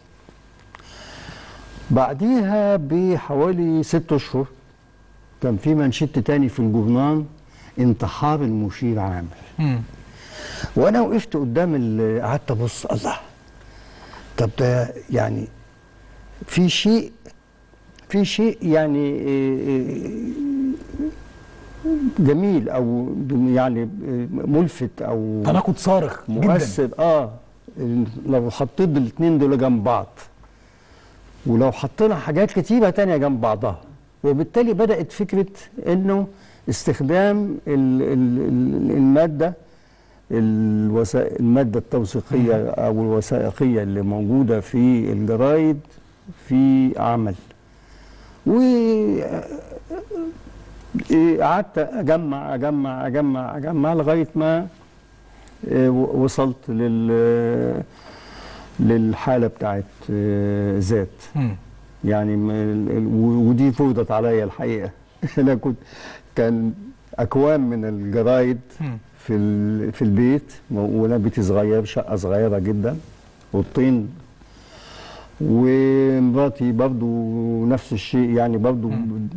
بعديها بحوالي ست اشهر كان في منشط تاني في الجورنان انتحار المشير عامر مم. وانا وقفت قدام ال- قعدت ابص الله طب ده يعني في شيء في شيء يعني إيه إيه جميل او يعني ملفت او تناقض صارخ جدا مؤثر اه لو حطيت الاثنين دول جنب بعض ولو حطينا حاجات كتيرة تانية جنب بعضها وبالتالي بدأت فكرة انه استخدام ال ال ال المادة الوسائل المادة التوثيقية او الوثائقية اللي موجودة في الجرايد في عمل و إيه، قعدت اجمع اجمع اجمع اجمع لغايه ما إيه، و- وصلت لل للحاله بتاعت إيه، ذات مم. يعني م- ال- ال- و- ودي فرضت عليا الحقيقه انا كنت كان اكوام من الجرايد مم. في ال- في البيت وانا بيتي صغير شقه صغيره جدا اوضتين ومراتي برضو نفس الشيء يعني برضو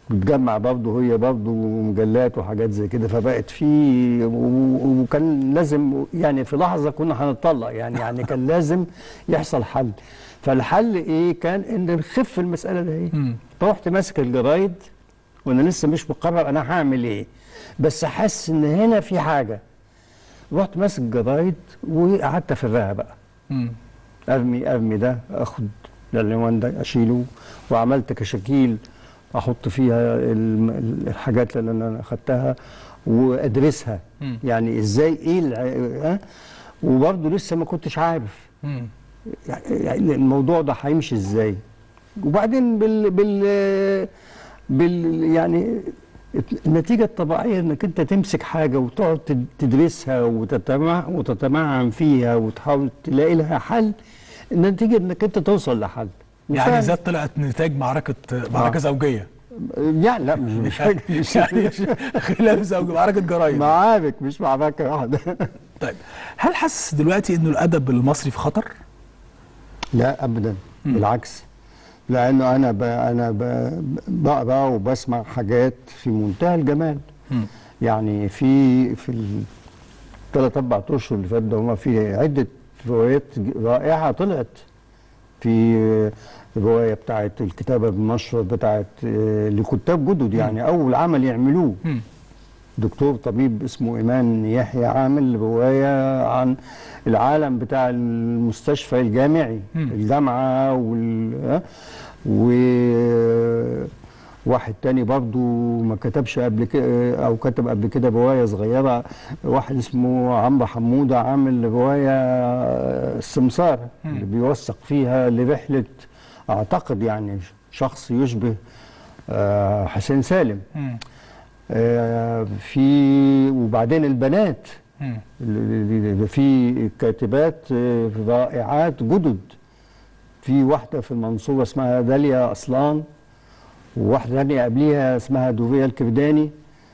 بتجمع برضه هي برضه مجلات وحاجات زي كده فبقت في و- وكان لازم يعني في لحظه كنا هنطلق يعني يعني كان لازم يحصل حل فالحل ايه كان ان نخف المساله دي مم. رحت ماسك الجرايد وانا لسه مش مقرر انا هعمل ايه بس حاسس ان هنا في حاجه رحت ماسك الجرايد وقعدت افرها بقى مم. ارمي ارمي ده اخد العنوان ده اشيله وعملت كشاكيل احط فيها الم- الحاجات اللي انا اخدتها وادرسها مم. يعني ازاي ايه الع- ها وبرضه لسه ما كنتش عارف مم. يعني الموضوع ده هيمشي ازاي وبعدين بال بال بال يعني النتيجة الطبيعية انك انت تمسك حاجة وتقعد تد- تدرسها وتتمع وتتمعن فيها وتحاول تلاقي لها حل النتيجة انك انت توصل لحل يعني وفعلا- ذات طلعت نتاج معركه معركه آه. زوجيه يعني لا مش مش حاجة مش يعني خلاف زوجي معركه جرايد معارك مش معركة واحدة طيب هل حاسس دلوقتي انه الادب المصري في خطر؟ لا ابدا مم. بالعكس لانه انا ب... انا ب... بقرا وبسمع حاجات في منتهى الجمال مم. يعني في في الثلاث اربع اشهر اللي فاتوا هما في عده روايات رائعه طلعت في روايه بتاعت الكتابه بالنشر بتاعت آه، لكتاب جدد يعني اول عمل يعملوه مم. دكتور طبيب اسمه ايمان يحيى عامل روايه عن العالم بتاع المستشفى الجامعي مم. الجامعه وال ها؟ و واحد تاني برضو ما كتبش قبل كده او كتب قبل كده روايه صغيره واحد اسمه عمرو حموده عامل روايه السمسار مم. اللي بيوثق فيها لرحله اعتقد يعني شخص يشبه آه، حسين سالم مم. آه، في وبعدين البنات مم. اللي- اللي- في كاتبات آه، رائعات جدد في واحدة في المنصورة اسمها داليا أصلان وواحدة ثانية قبليها اسمها دوفيا الكرداني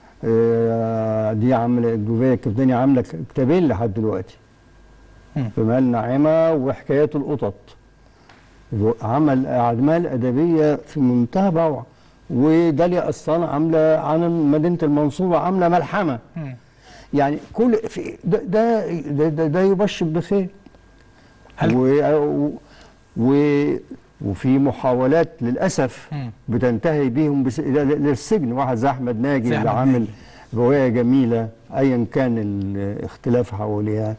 آه، دي عاملة دوفيا الكرداني عاملة كتابين لحد دلوقتي مم. جمال ناعمة وحكايات القطط عمل أعمال أدبية في منتهى الروعة وداليا أصلان عاملة عن مدينة المنصورة عاملة ملحمة مم. يعني كل في ده ده ده, ده, ده يبشر بخير هل- و و وفي محاولات للاسف مم. بتنتهي بيهم بس إلى- للسجن واحد زي احمد ناجي زي اللي أحمد عامل ناجي. روايه جميله ايا كان الاختلاف حواليها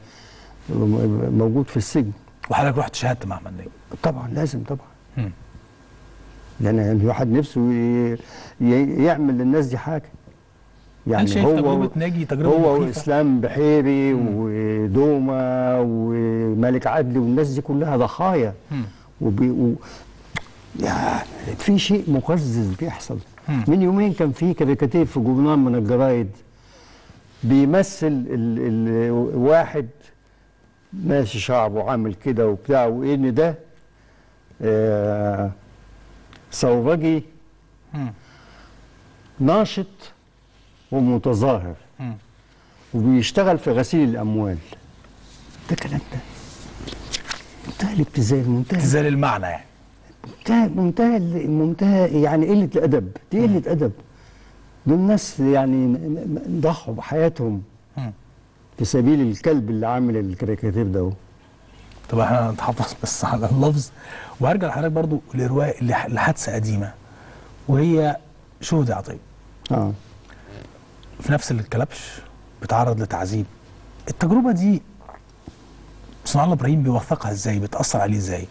موجود في السجن وحضرتك رحت شهدت مع احمد نجم طبعا لازم طبعا مم. لان الواحد نفسه ي- ي- يعمل للناس دي حاجه هل شايف تجربه ناجي تجربه هو مخيفة؟ واسلام بحيري ودوما وملك عدلي والناس دي كلها ضحايا مم. وبي و يعني في شيء مقزز بيحصل مم. من يومين كان في كاريكاتير في جورنال من الجرايد بيمثل ال ال واحد ماشي شعره عامل كده وبتاع وان ده آه ثورجي مم. ناشط ومتظاهر مم. وبيشتغل في غسيل الاموال ده كلام ده منتهى الابتذال منتهى ابتذال المعنى يعني منتهى منتهى منتهى يعني قله الادب دي قله ادب دول ناس يعني م- م- ضحوا بحياتهم مم. في سبيل الكلب اللي عامل الكاريكاتير ده اهو. طب احنا هنتحفظ بس على اللفظ وهرجع لحضرتك برضو لروايه لح- لحادثه قديمه وهي شهدي عطيه اه في نفس الكلبش بيتعرض لتعذيب التجربه دي صنع الله ابراهيم بيوثقها ازاي بتاثر عليه ازاي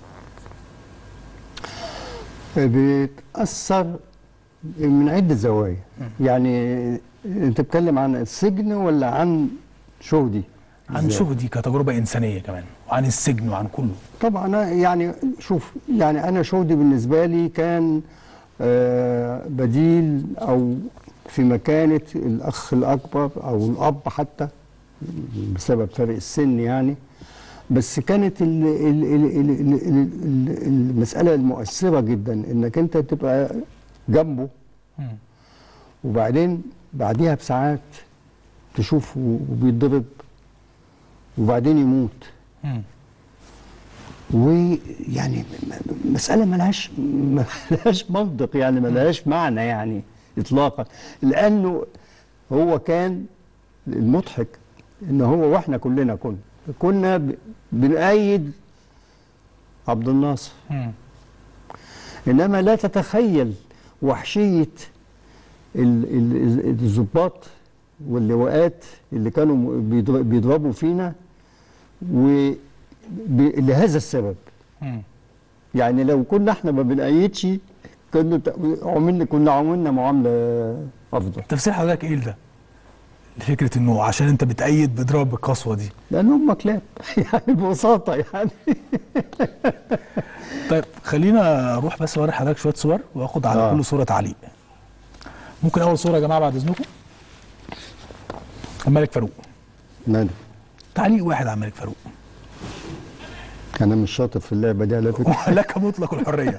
بتاثر من عده زوايا يعني انت بتتكلم عن السجن ولا عن شهدي عن إزاي؟ شهدي كتجربه انسانيه كمان وعن السجن وعن كله طبعا أنا يعني شوف يعني انا شهدي بالنسبه لي كان آه، بديل او في مكانه الاخ الاكبر او الاب حتى بسبب فرق السن يعني بس كانت ال ال ال ال ال ال ال المساله المؤثره جدا انك انت تبقى جنبه مم. وبعدين بعديها بساعات تشوفه وبيتضرب وبعدين يموت مم. ويعني م- م- مسألة ملهاش ملهاش منطق يعني ملهاش معنى يعني اطلاقا لانه هو كان المضحك ان هو واحنا كلنا كنا كنا ب- بنأيد عبد الناصر مم. انما لا تتخيل وحشيه ال- ال- الضباط واللواءات اللي كانوا م- بيضر- بيضربوا فينا ولهذا السبب مم. يعني لو كنا احنا ما بنأيدش كنا ت- عملنا كنا عملنا معامله افضل تفسير حضرتك ايه ده؟ لفكره انه عشان انت بتأيد بضرب بالقسوه دي لان هم كلاب يعني ببساطه يعني طيب خلينا اروح بس اوري حضرتك شويه صور واخد على آه. كل صوره تعليق ممكن اول صوره يا جماعه بعد اذنكم الملك فاروق ماله تعليق واحد على الملك فاروق انا مش شاطر في اللعبه دي على فكره ولك مطلق الحريه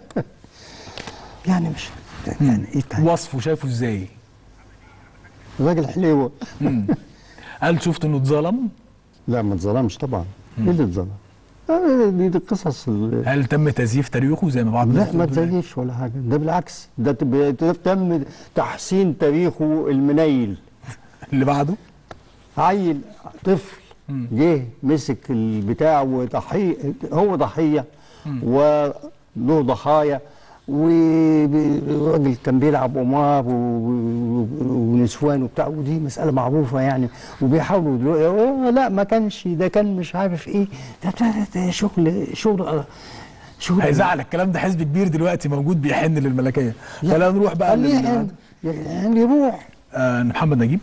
يعني مش يعني ايه تاني؟ وصفه شايفه ازاي راجل حليوه هل شفت انه اتظلم لا ما اتظلمش طبعا ايه اللي اتظلم؟ آه، دي دي القصص ال- هل تم تزييف تاريخه زي ما بعض الناس لا ما بتقول؟ تزيفش ولا حاجه ده بالعكس ده تب- ده تم تحسين تاريخه المنيل اللي بعده عيل طفل جه مسك البتاع وضحيه هو ضحيه وله ضحايا والراجل كان بيلعب قمار و- و- ونسوان وبتاع ودي مساله معروفه يعني وبيحاولوا دلوقتي "أوه، لا ما كانش ده كان مش عارف ايه ده, ده, ده, ده شغل شغل شغل هيزعل الكلام ده حزب كبير دلوقتي موجود بيحن للملكيه لا. خلينا نروح بقى قال لي لل- يعني- يعني يروح آه محمد نجيب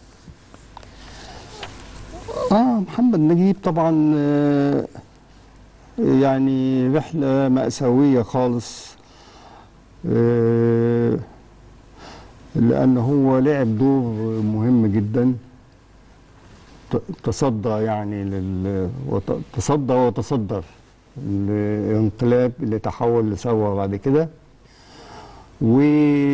اه محمد نجيب طبعا آه، يعني رحلة مأساوية خالص آه، لأن هو لعب دور مهم جدا ت- تصدى يعني لل وت- تصدى وتصدر الانقلاب اللي تحول لثورة بعد كده و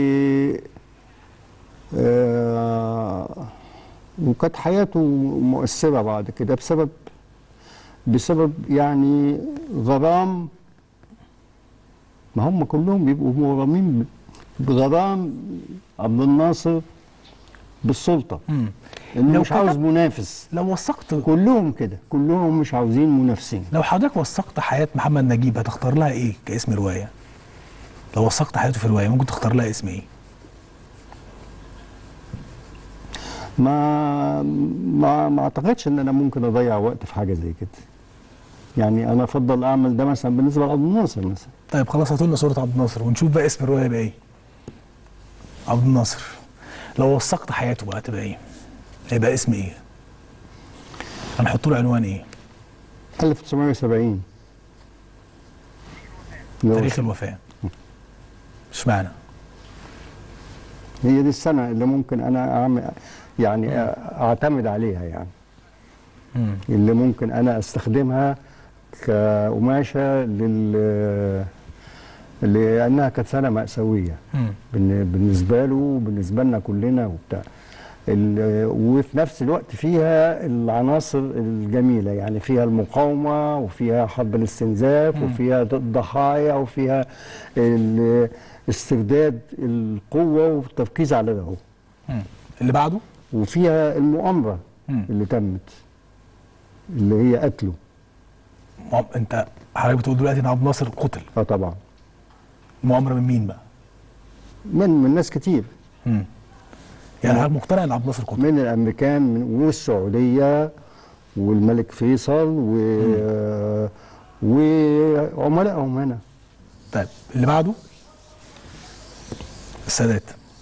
آه، وكانت حياته مؤثرة بعد كده بسبب بسبب يعني غرام ما هم كلهم بيبقوا مغرمين بغرام عبد الناصر بالسلطة مم. انه لو مش عاوز كتب- منافس لو وثقت كلهم كده كلهم مش عاوزين منافسين لو حضرتك وثقت حياه محمد نجيب هتختار لها ايه كاسم روايه لو وثقت حياته في روايه ممكن تختار لها اسم ايه ما ما ما اعتقدش ان انا ممكن اضيع وقت في حاجة زي كده يعني انا افضل اعمل ده مثلا بالنسبة لعبد الناصر مثلا طيب خلاص هاتوا لنا صوره عبد الناصر ونشوف بقى اسم الروايه يبقى ايه عبد الناصر لو وثقت حياته بقى تبقى ايه هيبقى اسم ايه هنحط له عنوان ايه 1970 اللي هو تاريخ الوفاه اشمعنى هي دي السنة اللي ممكن أنا أعمل يعني أعتمد عليها يعني مم. اللي ممكن أنا أستخدمها كقماشة لل لأنها كانت سنة مأساوية مم. بالن- بالنسبة له وبالنسبة لنا كلنا وبتاع ال- وفي نفس الوقت فيها العناصر الجميلة يعني فيها المقاومة وفيها حرب الاستنزاف وفيها الضحايا وفيها ال- استرداد القوة والتركيز على ده مم. اللي بعده وفيها المؤامرة مم. اللي تمت اللي هي قتله مؤ- انت حضرتك بتقول دلوقتي ان عبد الناصر قتل اه طبعا المؤامره من مين بقى؟ من من ناس كتير مم. يعني حضرتك مقتنع ان عبد الناصر قتل من الامريكان من والسعوديه والملك فيصل و وعملائهم هنا طيب اللي بعده السادات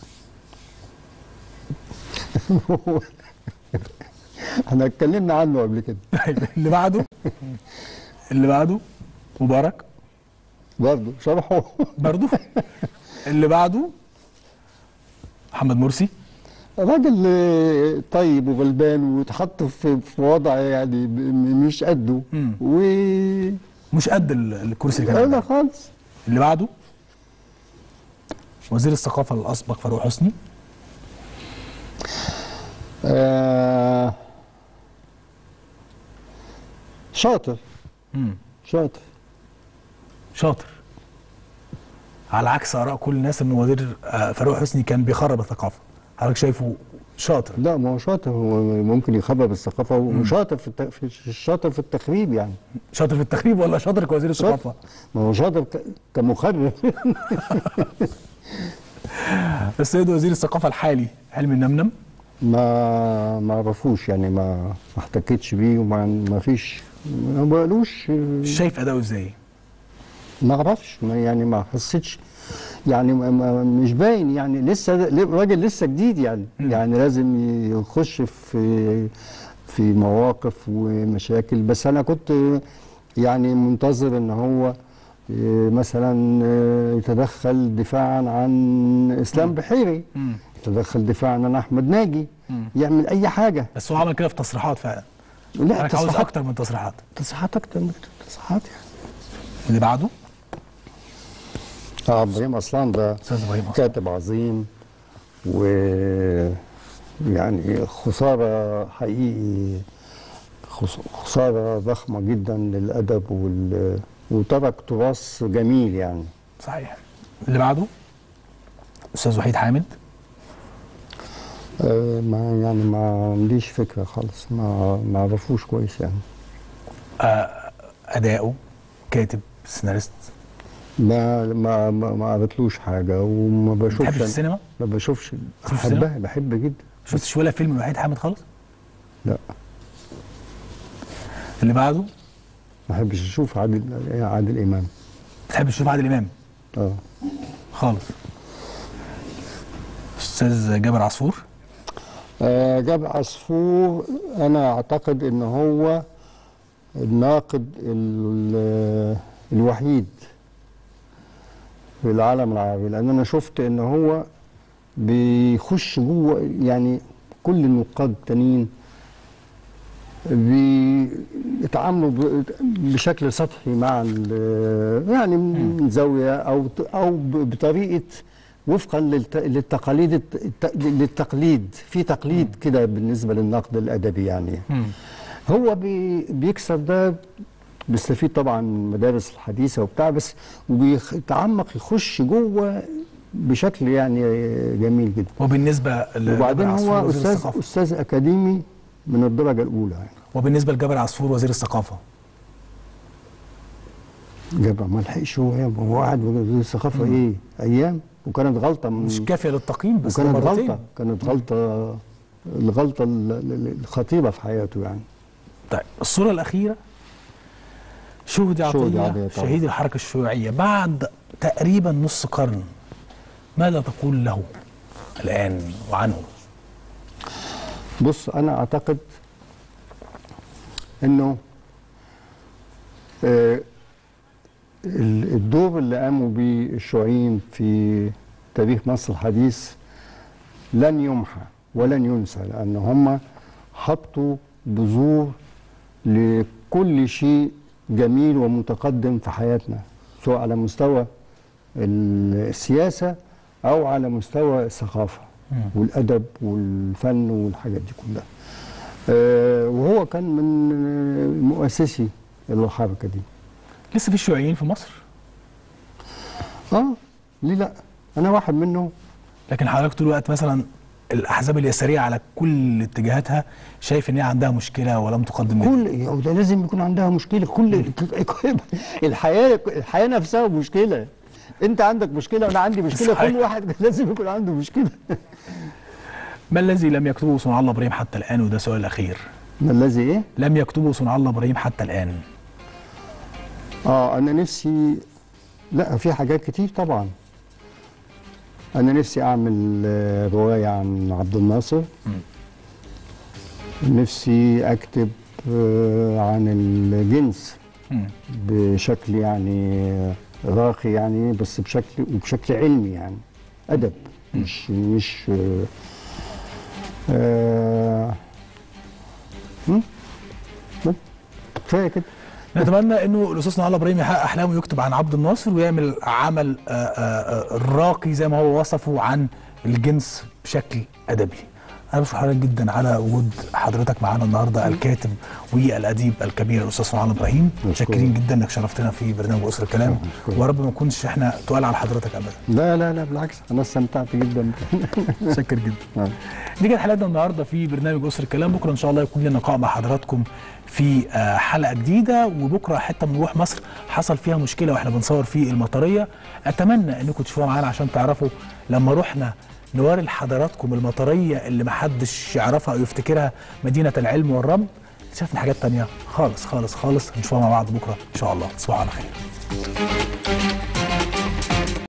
احنا اتكلمنا عنه قبل كده طيب اللي بعده اللي بعده مبارك برضه شرحه برضه اللي بعده محمد مرسي راجل آه، طيب وغلبان واتحط في في وضع يعني ب- م- مش قده مم. و مش قد ال- الكرسي اللي كان لا قدامه. خالص اللي بعده وزير الثقافه الاسبق فاروق حسني آه شاطر مم. شاطر شاطر على عكس اراء كل الناس ان وزير آه، فاروق حسني كان بيخرب الثقافه حضرتك شايفه شاطر لا ما هو شاطر هو ممكن يخرب الثقافه وشاطر في, الت... في شاطر في التخريب يعني شاطر في التخريب ولا شاطر كوزير الثقافه ما هو شاطر ك... كمخرب السيد وزير الثقافه الحالي حلمي النمنم ما ما اعرفوش يعني ما ما احتكتش بيه وما ما فيش ما بقالوش شايف اداؤه ازاي ما اعرفش ما يعني ما حسيتش يعني ما ما مش باين يعني لسه راجل لسه جديد يعني مم. يعني لازم يخش في في مواقف ومشاكل بس انا كنت يعني منتظر ان هو إيه، مثلا إيه، يتدخل دفاعا عن اسلام بحيري يتدخل دفاعا عن احمد ناجي مم. يعمل اي حاجه بس هو عمل كده في تصريحات فعلا لا حضرتك عاوز تصريحات اكتر من تصريحات تصريحات اكتر من تصريحات يعني اللي بعده اه ابراهيم اصلان ده استاذ ابراهيم أصلاً. كاتب عظيم و يعني خسارة حقيقي خس- خسارة ضخمة جدا للأدب وال... وترك تراث جميل يعني صحيح اللي بعده استاذ وحيد حامد آه ما يعني ما عنديش فكرة خالص ما ما اعرفوش كويس يعني آه، اداؤه كاتب سيناريست ما ما ما, ما قريتلوش حاجة وما ما بتحبش بشوفش السينما ما بشوفش بتشوف السينما؟ بحبها بحب جدا شفتش ولا فيلم لوحيد حامد خالص لا اللي بعده ما بحبش اشوف عادل عادل امام بتحب تشوف عادل امام اه خالص استاذ جابر عصفور آه، جاب عصفور انا اعتقد ان هو الناقد ال- الوحيد في العالم العربي لان انا شفت ان هو بيخش جوه يعني كل النقاد التانيين بيتعاملوا ب- بشكل سطحي مع ال- يعني من زاويه او او ب- بطريقه وفقا للت- للتقاليد الت- الت- للتقليد في تقليد كده بالنسبه للنقد الادبي يعني هو بي بيكسر ده بيستفيد طبعا من المدارس الحديثه وبتاع بس وبيتعمق يخش جوه بشكل يعني جميل جدا وبالنسبه لجابر وبعدين عصفور هو وزير استاذ الثقافه استاذ اكاديمي من الدرجه الاولى يعني وبالنسبه لجابر عصفور وزير الثقافه جاب ما لحقش هو إيه، هو قاعد وزير الثقافه ايه ايام وكانت غلطه من مش كافيه للتقييم بس وكانت مرتين. غلطه كانت غلطه الغلطه ال- ال- الخطيره في حياته يعني طيب الصورة الأخيرة شهدي شهدي عطية عطية طبعا. شهيد الحركة الشيوعية بعد تقريبا نص قرن ماذا تقول له الآن وعنه بص انا اعتقد انه آه، ال- الدور اللي قاموا بيه الشيوعيين في تاريخ مصر الحديث لن يمحى ولن ينسى لان هم حطوا بذور لكل شيء جميل ومتقدم في حياتنا سواء على مستوى السياسه او على مستوى الثقافه والادب والفن والحاجات دي كلها آه، وهو كان من آه، مؤسسي الحركه دي لسه في شيوعيين في مصر اه ليه لا انا واحد منهم لكن حضرتك طول الوقت مثلا الأحزاب اليسارية على كل اتجاهاتها شايف إن هي عندها مشكلة ولم تقدم جديد. كل يا ده لازم يكون عندها مشكله كل الحياه الحياه نفسها مشكله انت عندك مشكله وانا عندي مشكله صحيح. كل واحد لازم يكون عنده مشكله ما الذي لم يكتبه صنع الله إبراهيم حتى الآن وده سؤال الأخير ما الذي ايه لم يكتبه صنع الله إبراهيم حتى الآن اه انا نفسي لا في حاجات كتير طبعا انا نفسي اعمل آه، روايه عن عبد الناصر نفسي اكتب آه، عن الجنس مم. بشكل يعني راقي يعني بس بشكل وبشكل علمي يعني ادب مش مش آه، آه هم؟ بس كفايه كده نتمنى انه الاستاذ صنع الله ابراهيم يحقق احلامه ويكتب عن عبد الناصر ويعمل عمل آه، آه، آه، راقي زي ما هو وصفه عن الجنس بشكل ادبي. انا بشكر حضرتك جدا على وجود حضرتك معانا النهارده الكاتب والاديب الكبير الاستاذ سبحان الله ابراهيم متشكرين جدا انك شرفتنا في برنامج اسر الكلام مشكور. ويا رب ما نكونش احنا تقال على حضرتك ابدا لا لا لا بالعكس انا استمتعت جدا متشكر جدا آه. دي كانت حلقتنا النهارده في برنامج اسر الكلام بكره ان شاء الله يكون لنا لقاء مع حضراتكم في آه، حلقه جديده وبكره حته من روح مصر حصل فيها مشكله واحنا بنصور في المطريه اتمنى انكم تشوفوها معانا عشان تعرفوا لما رحنا نوري لحضراتكم المطريه اللي محدش يعرفها او يفتكرها مدينه العلم والرمل شفنا حاجات تانية خالص خالص خالص هنشوفها مع بعض بكره ان شاء الله تصبحوا على خير